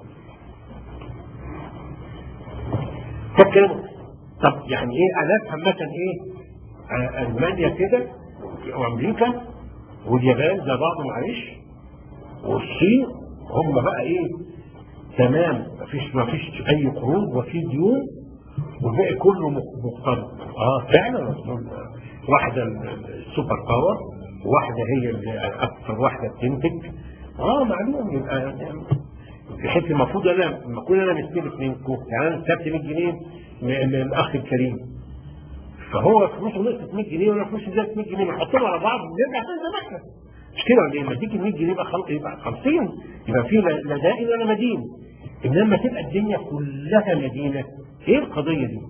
ده كلام طب يعني ايه انا افهم مثلا ايه آه، المانيا كده وامريكا واليابان زي بعض معلش والصين هم بقى ايه تمام مفيش مفيش اي قروض وفي ديون والباقي كله مق- مقترض اه فعلا أصل واحده السوبر باور واحده هي اللي اكثر واحده بتنتج اه معلوم يبقى بحيث المفروض انا لما اكون انا مستلف منكم يعني انا استلفت 100 جنيه ل- للاخ الكريم فهو فلوسه نقصت 100 جنيه وانا فلوسي زادت 100 جنيه بنحطهم على بعض ونرجع تاني زي ما احنا مش كده ولا ايه؟ لما تيجي 100 جنيه يبقى خل... يبقى 50 يبقى في لا لا دائن ولا مدين انما تبقى الدنيا كلها مدينه ايه القضيه دي؟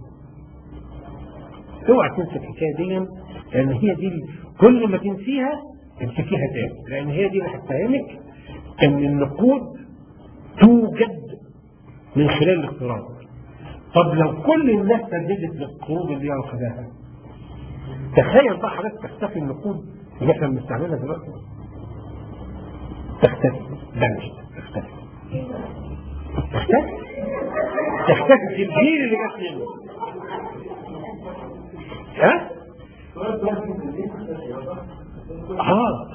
اوعى تنسى الحكايه دي لان هي دي ال- كل ما تنسيها امسكيها تاني لان هي دي اللي هتفهمك ان النقود توجد من خلال الاقتراض طب لو كل الناس سددت للقروض اللي هي واخداها تخيل بقى حضرتك تختفي النقود اللي احنا بنستعملها دلوقتي تختفي لا مش تختفي تختفي تختفي في الجيل اللي جت منه ها؟ اه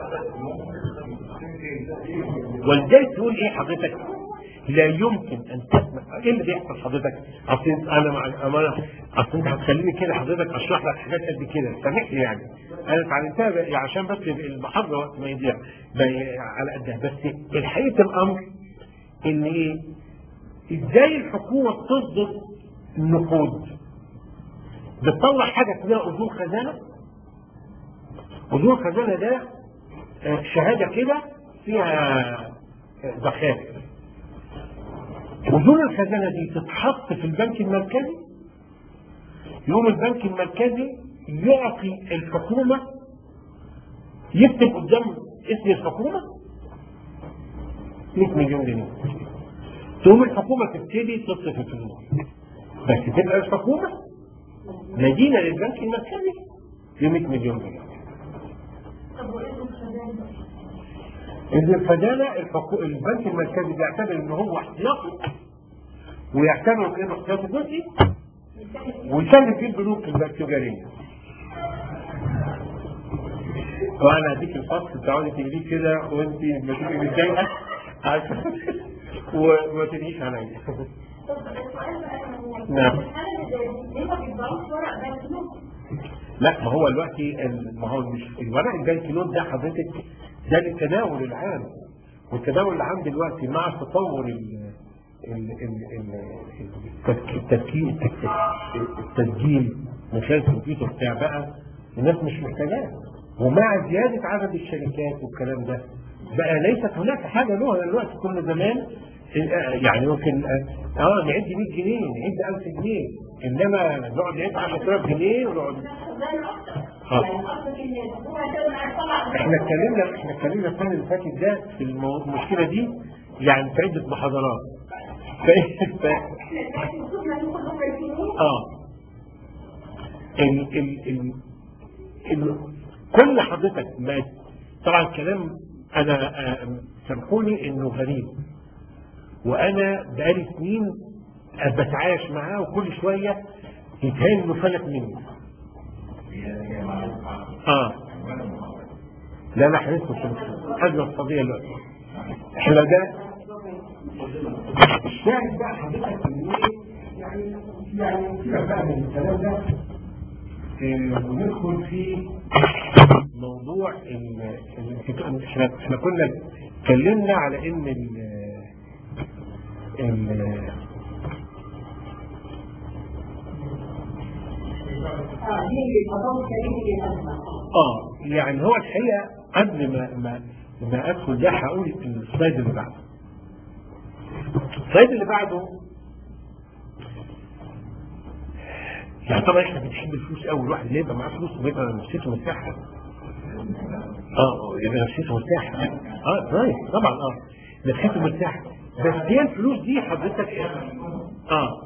ولذلك تقول ايه حضرتك لا يمكن ان تسمع ايه اللي بيحصل حضرتك اصل انت- انا مع الامانه اصل انت هتخليني كده حضرتك اشرح لك حاجات قد كده سامحني يعني انا اتعلمتها بقى- عشان بس المحاضره وقت ما يضيع بقى على قدها بس الحقيقه الامر ان ايه ازاي الحكومه تصدر النقود بتطلع حاجه اسمها اذون خزانه اذون خزانه ده آه، شهاده كده فيها آه، ذخائر اذون الخزانه دي تتحط في البنك المركزي يوم البنك المركزي يعطي الحكومه يكتب قدام اسم الحكومه 100 مليون جنيه تقوم الحكومه تبتدي تصرف الفلوس بس تبقى الحكومة مدينة للبنك المركزي ب 100 مليون دولار طب وايه الخزانه؟ إن الفدانة الحكو... البنك المركزي بيعتبر إن هو احتياطي ويعتبر إنه احتياطي جزئي ويسلم فيه البنوك التجارية وأنا هديك الفصل تقعدي تجريه كده وأنت لما تبقي متضايقة عشان وما تنهيش عليا طب السؤال بقى هو نعم. الحالة اللي زي دي ليه ما بيطبعوش ورق بنك نوت؟ لا ما هو دلوقتي ال- ما هو مش الورق البنك نوت ده حضرتك ده للتداول العام والتداول العام دلوقتي مع تطور ال ال ال ال التفك- التفكير التك- التسجيل من خلال الكمبيوتر بتاع بقى الناس مش محتاجاه ومع زيادة عدد الشركات والكلام ده بقى ليست هناك حاجة له دلوقتي كل زمان آه، يعني ممكن اه آه، نعد 100 جنيه نعد 1000 جنيه انما نقعد نعد 10000 جنيه ونقعد الخزانه اكتر آه. يعني قصدك ان الحكومه هتقدر تطلع احنا اتكلمنا احنا اتكلمنا السنه اللي فاتت ده في المو- المشكله دي يعني في عده محاضرات ف... ف... احنا دلوقتي المفروض ناخد هم الجنيه اه ال... ال... ال... ال... كل حضرتك ما طبعا كلام انا آه، سامحوني انه غريب وانا بقالي سنين بتعايش معاه وكل شويه يتهان انه فلت مني اه لا لا احنا لسه مش حاجه اقتصاديه دلوقتي احنا ده الشاهد بقى حضرتك ان ايه يعني يعني سيبك بقى من الكلام ده آه، وندخل في موضوع ال- ال- احنا احنا كنا اتكلمنا على ان ال ال اه دي التطور التاريخي للازمه اه يعني هو الحقيقه قبل ما ما ما ادخل ده هقول السلايد اللي بعده السلايد اللي بعده يعني طبعا احنا بنحب الفلوس قوي الواحد اللي يبقى معاه فلوس ويبقى نفسيته مرتاحه اه يبقى نفسيته مرتاحه اه طيب طبعا اه نفسيته مرتاحه بس هي الفلوس دي حضرتك اه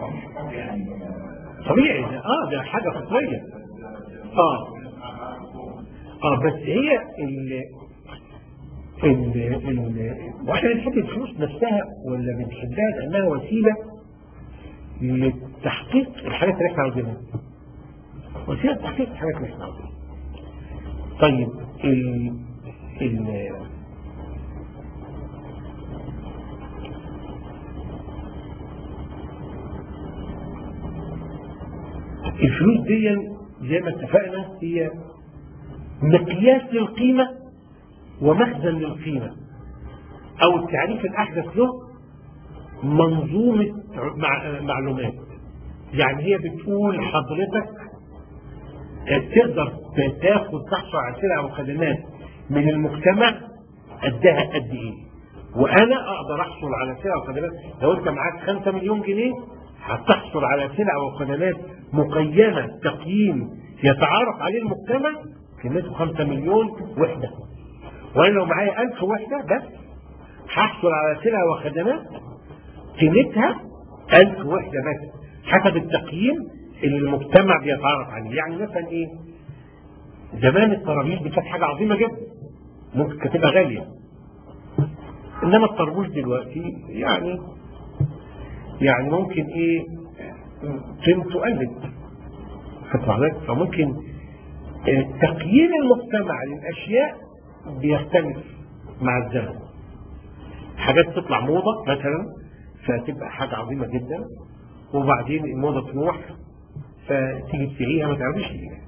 طبيعي ده اه ده حاجه فطريه اه اه بس هي ال ال ال واحنا بنحب الفلوس نفسها ولا بنحبها لانها وسيله لتحقيق الحاجات اللي احنا عاوزينها وسيله لتحقيق الحاجات اللي احنا عاوزينها طيب ال ال الفلوس دي زي ما اتفقنا هي مقياس للقيمة ومخزن للقيمة أو التعريف الأحدث له منظومة مع معلومات يعني هي بتقول حضرتك تقدر تاخد تحصل على سلع وخدمات من المجتمع قدها قد ايه وانا اقدر احصل على سلع وخدمات لو انت معاك 5 مليون جنيه هتحصل على سلع وخدمات مقيمه تقييم يتعارف عليه المجتمع قيمته 5 مليون وحده وانا لو معايا 1000 وحده بس هحصل على سلع وخدمات قيمتها 1000 وحده بس حسب التقييم اللي المجتمع بيتعرف عليه يعني مثلا ايه زمان الطرابيش دي كانت حاجه عظيمه جدا ممكن كانت تبقى غاليه انما الطربوش دلوقتي يعني يعني ممكن ايه قيمته قلت خدت بالك؟ فممكن آه، تقييم المجتمع للاشياء بيختلف مع الزمن حاجات تطلع موضه مثلا فتبقى حاجه عظيمه جدا وبعدين الموضه تروح فتيجي تبيعيها ما تعرفيش تبيعيها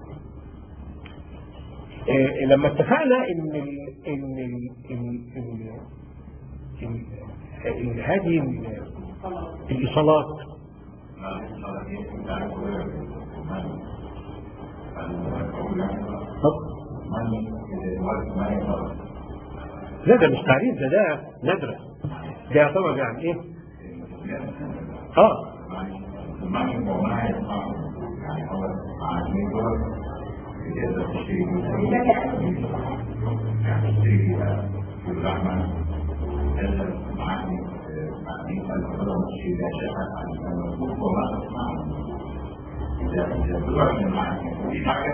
آه، لما اتفقنا ان ال ان ال ال ال ال ال هذه ال- الايصالات لا ده مش تعريف ده ده ندرة ده يعتبر يعني ايه اه يبقى الحضور مش لا شك عن الموجود هو ما تسمعه إذا إذا طلع من المعنى مفيش حاجة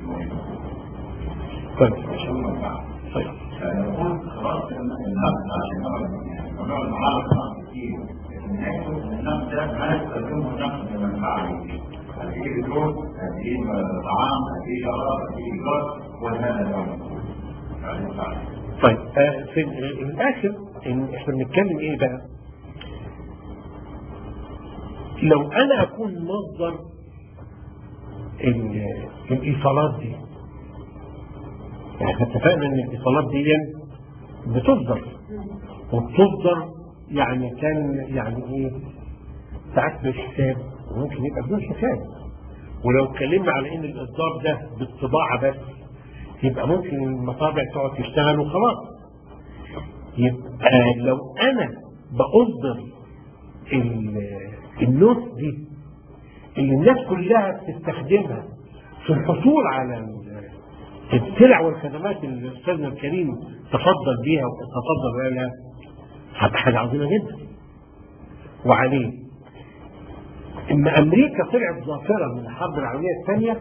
طيب مش هو ينفع طيب فنقول خلاص النفس عشان نقعد نعرف كتير النفس ده ما يستخدمه النفس لمنفعة هذه بترول هذه طعام هذه شراب هذه جار وهذا نوع طيب آه في ال- الاخر إن احنا بنتكلم ايه بقى لو انا اكون مصدر ال- الايصالات دي احنا اتفقنا ان الايصالات دي بتصدر وبتصدر يعني كان يعني ايه ساعات بحساب وممكن يبقى بدون حساب ولو اتكلمنا على ان الاصدار ده بالطباعه بس يبقى ممكن المطابع تقعد تشتغل وخلاص يبقى لو انا باصدر ال- النوت دي اللي الناس كلها بتستخدمها في الحصول على ال- السلع والخدمات اللي استاذنا الكريم تفضل بيها وتفضل بها هتبقى حاجه عظيمه جدا وعليه اما امريكا طلعت ظافره من الحرب العالميه الثانيه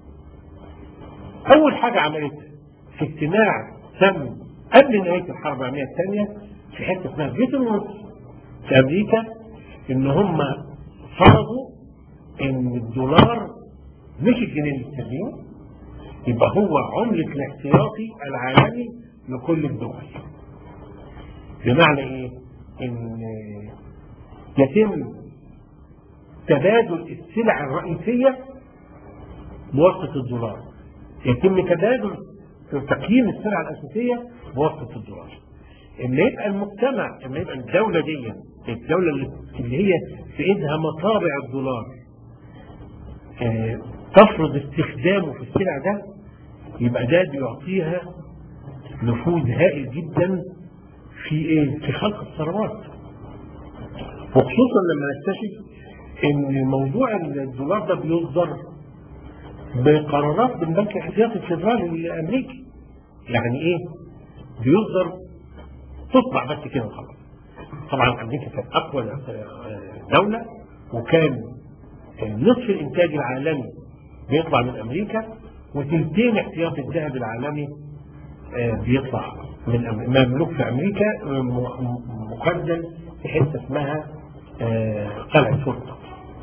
اول حاجه عملتها في اجتماع تم قبل نهايه الحرب العالميه الثانيه في حته اسمها بريتن وودز في امريكا ان هم فرضوا ان الدولار مش الجنيه الاسترليني يبقى هو عملة الاحتياطي العالمي لكل الدول بمعنى ايه ان يتم تبادل السلع الرئيسية بواسطة الدولار يتم تبادل تقييم السلع الأساسية بواسطة الدولار اما يبقى المجتمع اما يبقى الدولة دي الدولة اللي اللي هي في ايدها مطابع الدولار آه، تفرض استخدامه في السلع ده يبقى ده بيعطيها نفوذ هائل جدا في ايه؟ في خلق الثروات وخصوصا لما نكتشف ان موضوع الدولار ده بيصدر بقرارات من بنك الاحتياطي الفدرالي الامريكي يعني ايه؟ بيصدر تطبع بس كده وخلاص طبعا امريكا كانت اقوى دوله وكان نصف الانتاج العالمي بيطلع من امريكا وتلتين احتياطي الذهب العالمي آه، بيطلع من أم- مملوك في امريكا آه، م- م- مخزن في حته اسمها آه، قلعه فرقه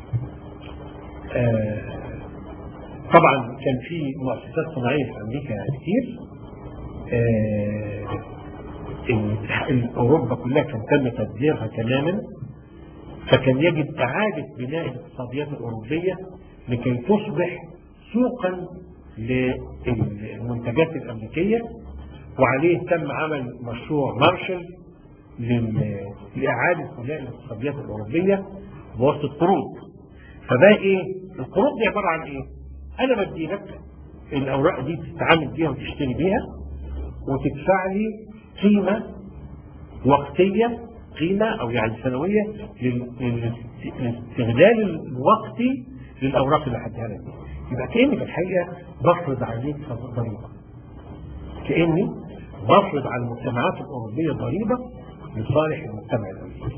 آه، طبعا كان في مؤسسات صناعيه في امريكا كتير آه، ال- ال- اوروبا كلها كان تم تدميرها تماما فكان يجب اعاده بناء الاقتصاديات الاوروبيه لكي تصبح سوقا للمنتجات الامريكيه وعليه تم عمل مشروع مارشال لل- لاعاده بناء الاقتصاديات الاوروبيه بواسطه قروض فده ايه؟ القروض دي عباره عن ايه؟ انا بدي لك الاوراق دي تتعامل بيها وتشتري بيها وتدفع لي قيمه وقتيه قيمه او يعني سنويه لل- لل- للاستغلال الوقتي للاوراق اللي هديها لك دي. يبقى كاني في الحقيقه بفرض عليك ضريبه كاني بفرض على المجتمعات الاوروبيه ضريبه لصالح المجتمع الامريكي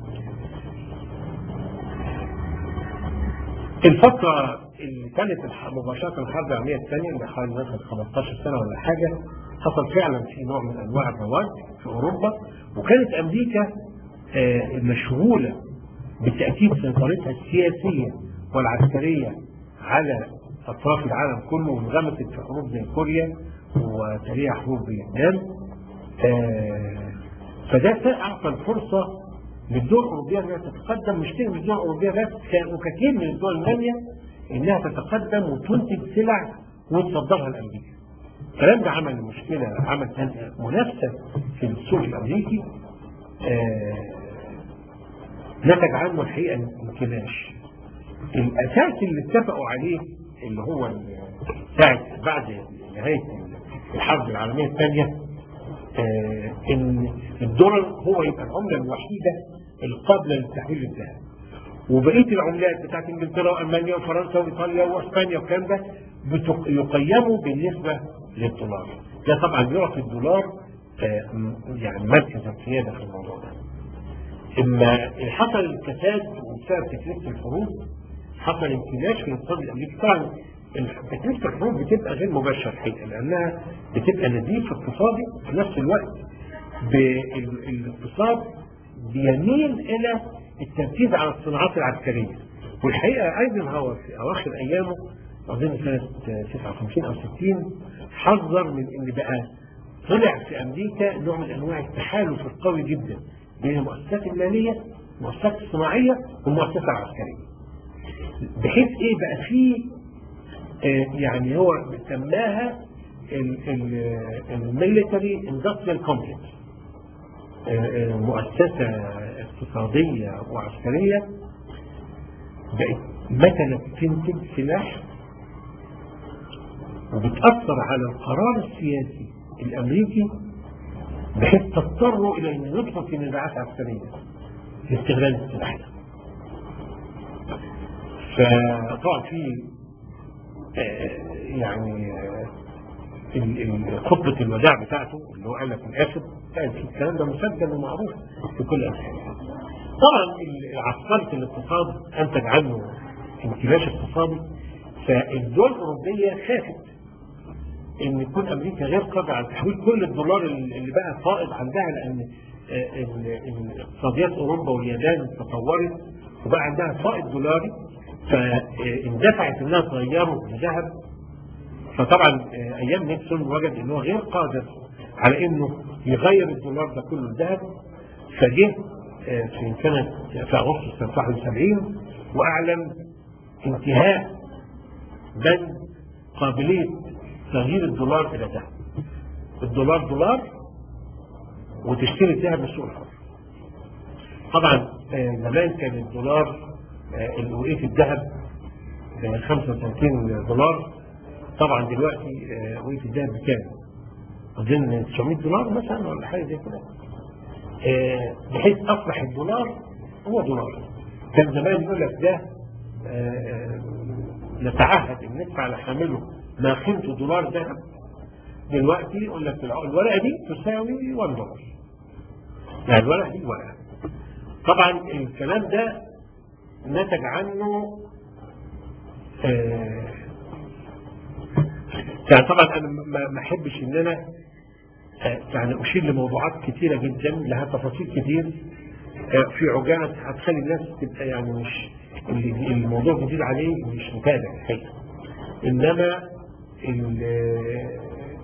الفترة اللي كانت الح- مباشرة الحرب العالمية الثانية اللي حوالي مثلا 15 سنة ولا حاجة حصل فعلا في نوع من أنواع الرواج في أوروبا وكانت أمريكا آه، مشغولة بتأكيد سيطرتها السياسية والعسكرية على أطراف العالم كله وانغمست في حروب زي كوريا وتليها حروب فيتنام آه، فده أعطى الفرصة للدول الأوروبية أنها تتقدم مش كده الدول الأوروبية بس ك- وكثير من الدول النامية إنها تتقدم وتنتج سلع وتصدرها لأمريكا. الكلام ده عمل مشكلة عمل منافسة في السوق الأمريكي آه، نتج عنه الحقيقة انكماش. الأساس اللي اتفقوا عليه اللي هو ال- ساعة بعد نهاية الحرب العالمية الثانية آه، ان الدولار هو يبقى العمله الوحيده القابله للتحويل للذهب وبقيه العملات بتاعت انجلترا والمانيا وفرنسا وايطاليا واسبانيا والكلام ده بتق- يقيموا بالنسبه للدولار ده طبعا يعطي الدولار آه، م- يعني مركز القياده في الموضوع ده اما حصل الكساد وبسبب تكلفه الحروب حصل انكماش في الاقتصاد الامريكي طبعا تكلفه الحروب بتبقى غير مباشره الحقيقه لانها بتبقى نزيف اقتصادي في نفس الوقت بال- الاقتصاد بيميل الى التركيز على الصناعات العسكريه والحقيقه ايزنهاور في اواخر ايامه اظن سنه 59 او 60 حذر من ان بقى طلع في امريكا نوع من انواع التحالف القوي جدا بين المؤسسات الماليه المؤسسات الصناعيه والمؤسسات العسكريه بحيث ايه بقى في آه، يعني هو سماها الميليتري اندستريال كومبلكس مؤسسة اقتصادية وعسكرية بقت مثلا تنتج سلاح وبتأثر على القرار السياسي الأمريكي بحيث تضطروا إلى أن يدخل في نزاعات عسكرية لاستغلال السلاح ده. فطبعا في آه، يعني آه، ال- ال- خطبة الوداع بتاعته اللي هو قال لك في الآخر كان في الكلام ده مسجل ومعروف في كل الأمثال. طبعا ال- عسكرة الاقتصاد أنتج عنه انكماش اقتصادي فالدول الأوروبية خافت ان يكون امريكا غير قادره على تحويل كل الدولار اللي بقى فائض عندها لان آه، ال- ال- اقتصاديات اوروبا واليابان تطورت وبقى عندها فائض دولاري فاندفعت انها تغيره بذهب فطبعا آه، ايام نيكسون وجد ان هو غير قادر على انه يغير الدولار ده كله لذهب فجه آه، في سنه في اغسطس سنه 71 واعلن انتهاء بند قابليه تغيير الدولار الى ذهب الدولار دولار وتشتري الذهب من السوق الحر طبعا آه، زمان كان الدولار آه، الوقيت الذهب ب 35 دولار طبعا دلوقتي آه، وقيت الذهب بكام؟ اظن 900 دولار مثلا ولا حاجه زي كده آه، بحيث اصبح الدولار هو دولار كان زمان يقول لك ده آه، آه، نتعهد ان ندفع على حامله ما قيمته دولار ذهب دلوقتي يقول لك الع- الورقه دي تساوي 1 دولار يعني الورقه دي ورقه طبعا الكلام ده نتج عنه آه، يعني طبعا انا ما ما احبش ان انا آه، يعني اشير لموضوعات كثيره جدا لها تفاصيل كتير آه، في عجاله هتخلي الناس تبقى يعني مش اللي- الموضوع جديد عليه مش متابع الحقيقه انما ال-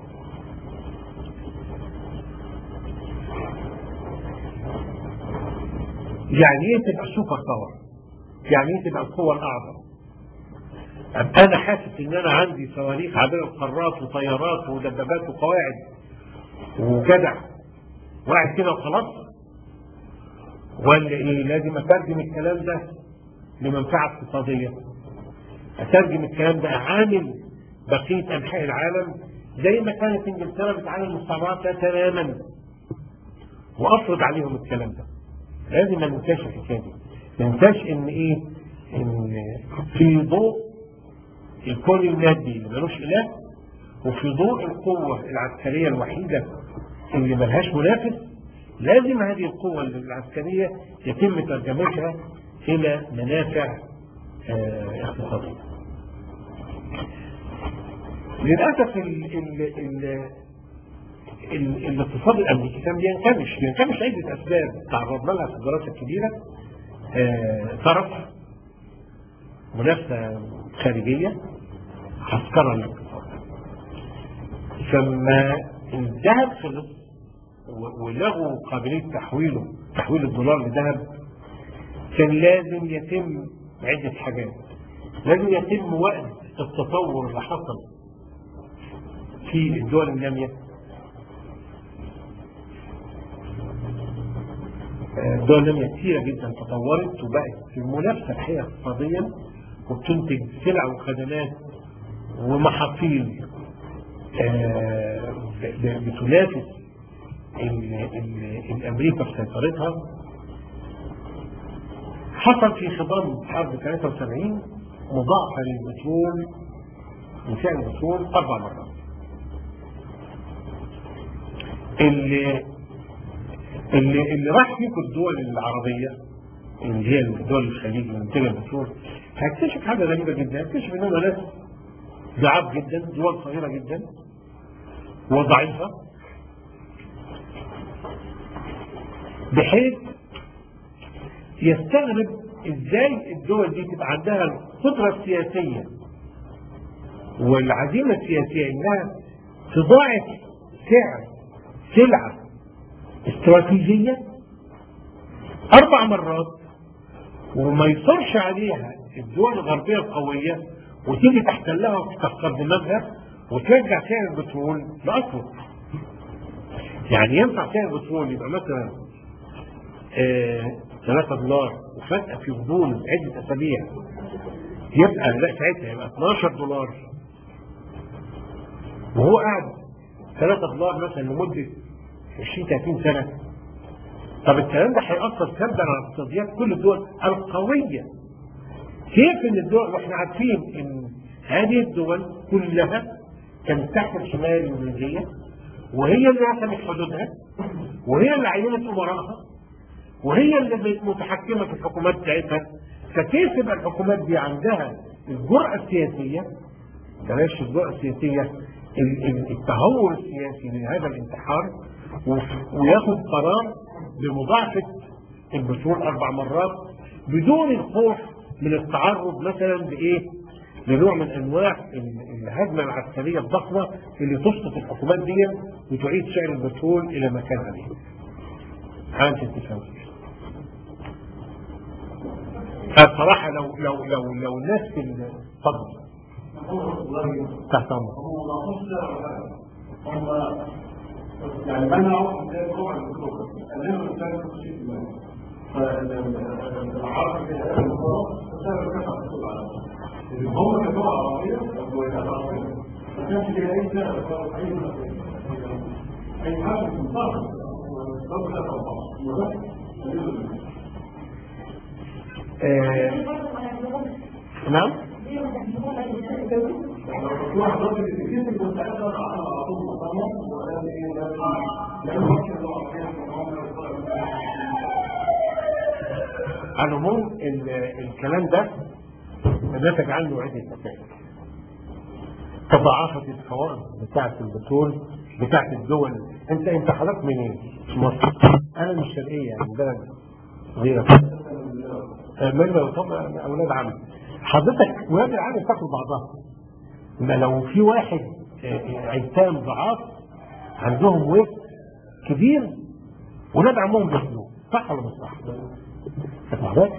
يعني ايه تبقى سوبر باور يعني ايه تبقى القوه الاعظم أبقى انا حاسس ان انا عندي صواريخ عبر القارات وطيارات ودبابات وقواعد وجدع واحد كده وخلاص ولا ايه لازم اترجم الكلام ده لمنفعه اقتصاديه اترجم الكلام ده عامل بقيه انحاء العالم زي ما كانت انجلترا بتعامل المستعمرات ده تماما وافرض عليهم الكلام ده لازم ما ننساش الحكايه دي ما ننساش ان ايه ان في ضوء الكون المادي اللي ملوش اله وفي ضوء القوه العسكريه الوحيده اللي ملهاش منافس لازم هذه القوه العسكريه يتم ترجمتها الى منافع آه، اقتصاديه. للاسف ال ال ال ال الاقتصاد الامريكي كان بينكمش بينكمش عده اسباب تعرضنا لها في الدراسه الكبيره آه، طرف منافسه خارجيه عسكرة الاقتصاد فما الذهب خلص و- ولغوا قابلية تحويله تحويل الدولار لذهب كان لازم يتم عدة حاجات لازم يتم وقت التطور اللي حصل في الدول النامية الدول النامية كثيرة جدا تطورت وبقت في المنافسة الحقيقة اقتصاديا وبتنتج سلع وخدمات ومحاصيل آه، ب- ب- بتنافس ال- ال- الامريكا في سيطرتها حصل في خضم حرب 73 مضاعفه للبترول من سعر البترول اربع مرات. ال- اللي اللي راح فيكم الدول العربيه اللي هي الدول الخليج اللي بتجي البترول هيكتشف حاجه غريبه جدا هيكتشف ان هم ناس ضعاف جدا دول صغيره جدا وضعيفه بحيث يستغرب ازاي الدول دي تبقى عندها القدره السياسيه والعزيمه السياسيه انها تضاعف سعر سلعه استراتيجيه اربع مرات وما يصرش عليها الدول الغربيه القويه وتيجي تحتلها وتكسر دماغها وترجع سعر البترول لاصله. يعني ينفع سعر البترول يبقى مثلا آه 3 دولار وفجأة في غضون عدة أسابيع يبقى لا ساعتها يبقى 12 دولار وهو قاعد 3 دولار مثلا لمدة 20 30 سنة طب الكلام ده هيأثر سلبا على اقتصاديات كل الدول القوية كيف ان الدول واحنا عارفين ان هذه الدول كلها كانت تحت الحماية الانجليزية وهي اللي رسمت حدودها وهي اللي عينت امراءها وهي اللي متحكمة في الحكومات بتاعتها فكيف يبقى الحكومات دي عندها الجرأة السياسية بلاش الجرأة السياسية التهور السياسي لهذا الانتحار وياخد قرار بمضاعفة البترول أربع مرات بدون الخوف من التعرض مثلا لإيه؟ لنوع من أنواع الهجمة العسكرية الضخمة اللي تسقط الحكومات دي وتعيد سعر البترول إلى ما كان عليه. حالة التفاوت. الصراحة لو لو لو لو الناس في اتفضل تحت امرك هم يعني منعوا ازاي روح الدكتور قللوا الانسان في شيء ما فالعرب في هذا الموضوع فسبب كفى الحصول على هم كدول عربية أو دويلات عربية ما كانش ليها أي سبب أو أي أي حاجة في الضغط والضغط لا طبعا نعم على العموم الكلام ده نتج عنه عدة مسائل تضاعفت الفوائد بتاعة البترول بتاعة الدول انت انت حضرتك منين؟ مصر انا من الشرقية يعني بلد غيرك مجمع طبعا اولاد عم حضرتك ولاد العم بتاكل بعضها ما لو في واحد ايتام ضعاف عندهم وزن كبير ولاد عمهم بياكلوه صح ولا مش صح؟ حضرتك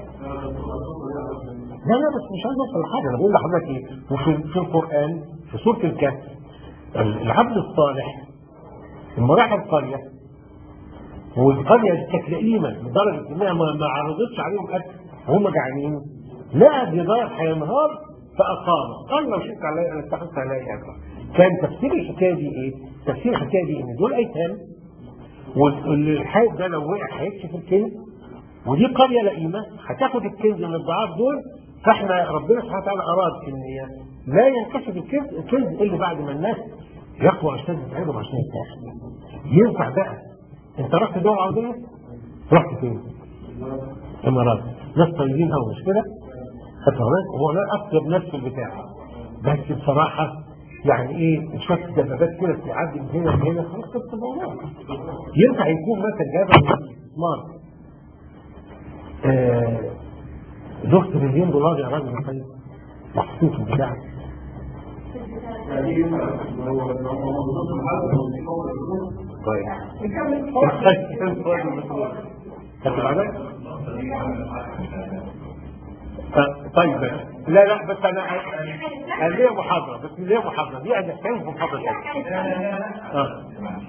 لا لا بس مش عايز اوصل لحاجه انا بقول لحضرتك ايه وفي في القران في سوره الكهف العبد الصالح لما راح القريه والقريه دي كانت لئيمه لدرجه انها ما ما عرضتش عليهم اكل وهم جعانين لقى جدار هينهار فاقام قال لو شئت علي ان اتخذت علي اجرا كان تفسير الحكايه دي ايه؟ تفسير الحكايه دي ان دول ايتام والحائط ده لو وقع هيكشف الكنز ودي قريه لئيمه هتاخد الكنز من الضعاف دول فاحنا ربنا سبحانه وتعالى اراد ان لا ينكشف الكنز الكنز الا بعد ما الناس يقوى اشتد بتاعتهم عشان يتاخد ينفع بقى انت رحت دول عربيه رحت فين؟ امارات ناس طيبين قوي مش كده؟ فطبعا هو لا اكتر ناس في البتاع بس بصراحه يعني ايه شويه دبابات كده تعدي من هنا لهنا خلاص خلص الموضوع ينفع يكون مثلا جابها سمارت زهت مليون دولار يا راجل طيب محطوط في البتاع طيب خدت بالك؟ طيب لا لا بس انا انا ليا محاضره بس ليا محاضره دي انا كان في محاضره ثانيه اه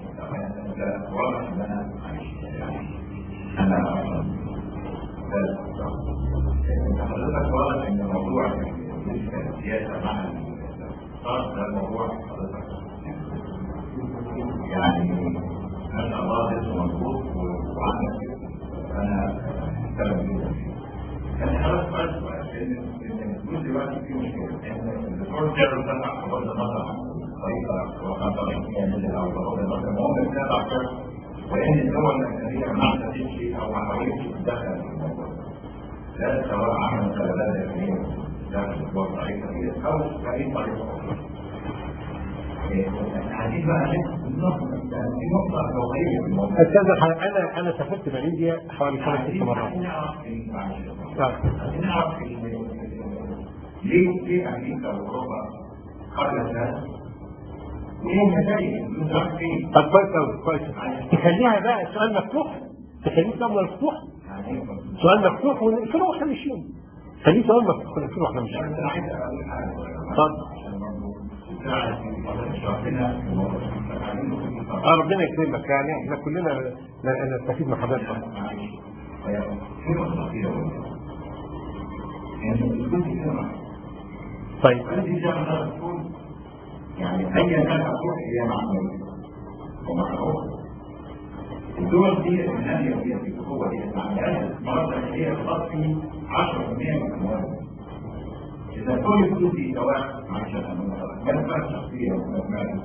حضرتك واضح ان موضوع السياسه مع الاقتصاد ده موضوع حضرتك يعني ما شاء الله لسه مظبوط وعندك انا اتكلم جدا فيه كان حضرتك سؤال سؤال لان الفلوس دلوقتي في مشكله ان الدكتور جاب فتح بغض النظر عن الطريقه وكان طريقه فيها مثل او بغض النظر المهم ان انا وإن الدول الأجنبية ما تمشي أو ما حاولتش تدخل في الموضوع لا سواء عملت خلالات داخلية داخل الدول الرئيسية أو بأي طريقة أخرى. عايزين بقى نقطة دي نقطة لغوية في الموضوع. استاذ انا انا سافرت ماليزيا حوالي خمس ست مرات عايزين نعرف ال- معلش. آه. عايزين نعرف ال- ليه ليه أمريكا وأوروبا قبل ذلك وإيه النتائج المدرك فيه؟ طب كويس قوي كويس تخليها بقى سؤال مفتوح تخليه سؤال مفتوح سؤال مفتوح ونقفله واحنا ماشيين خليه سؤال مفتوح ونقفله واحنا ماشيين أنا عايز أقول حاجة اتفضل. عشان برضه تساعد في شرحنا في الموضوع. عايزين نكون في اه ربنا يكرمك يعني احنا كلنا ن- نستفيد من حضرتك كلمة خطيرة يعني الجزء كلمة طيب الجزء ده مثلا تكون يعني أي كان أقول هي معمولة ومعروفة الدول دي النامية فيها في القوة دي معناها مرض هي تغطي 10% من الأموال إذا كل الفلوس دي سواء معيشة ما ينفعش شخصية وما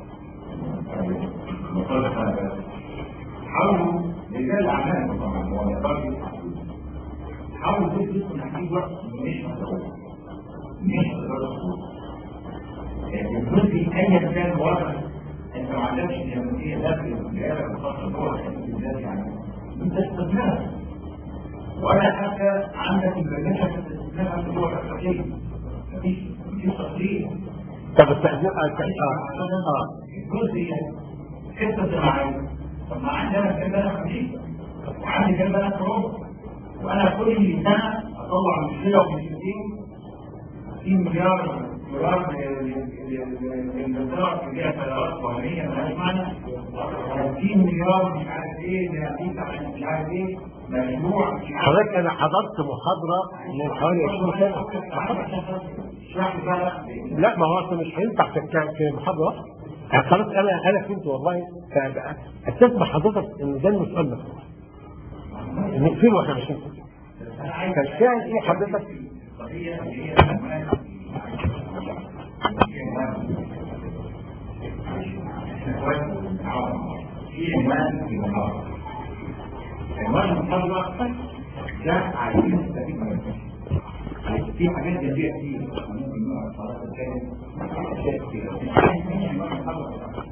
ينفعش حاولوا رجال الاعمال طبعا هو يقدر يتحكم حاولوا تثبت ان في وقت مش مسؤول مش مسؤول الجزء ايا كان وضع انت ما عندكش جنسيه داخل الجهاز الخاصه جوه الخليج بالذات يعني انت استثناء ولا حتى عندك امكانيه تستثناء في جوه الخليج مفيش مفيش تصريح طب التأذير اه اه اه الجزء حته معايا طب ما عندنا كام بلد امريكا وعندي كام بلد اوروبا وانا كل سنه اطلع مشكله ومشكلتين 60 مليار دولار للانجلترا في بيع سيارات وهميه مالهاش معنى 30 مليار مش عارف ايه لامريكا عشان مش عارف ايه مشروع مش عارف حضرتك انا حضرت محاضرة من حوالي 20 سنة اشرح لي بقى لا ما هو اصلا مش هينفع في في محاضرة واحدة يعني خلاص انا انا فهمت والله استسمح حضرتك ان ده المسؤول مفتوح نقفله واحنا ماشيين كان شاهد ايه حضرتك؟ القضيه هي الأموال. في عنوان في محاضرة عنوان المحاضرة ده عايزين نستفيد منه في حاجات جديدة كتير ممكن نقعد خلاص نتكلم أشياء كتير. عنوان المحاضرة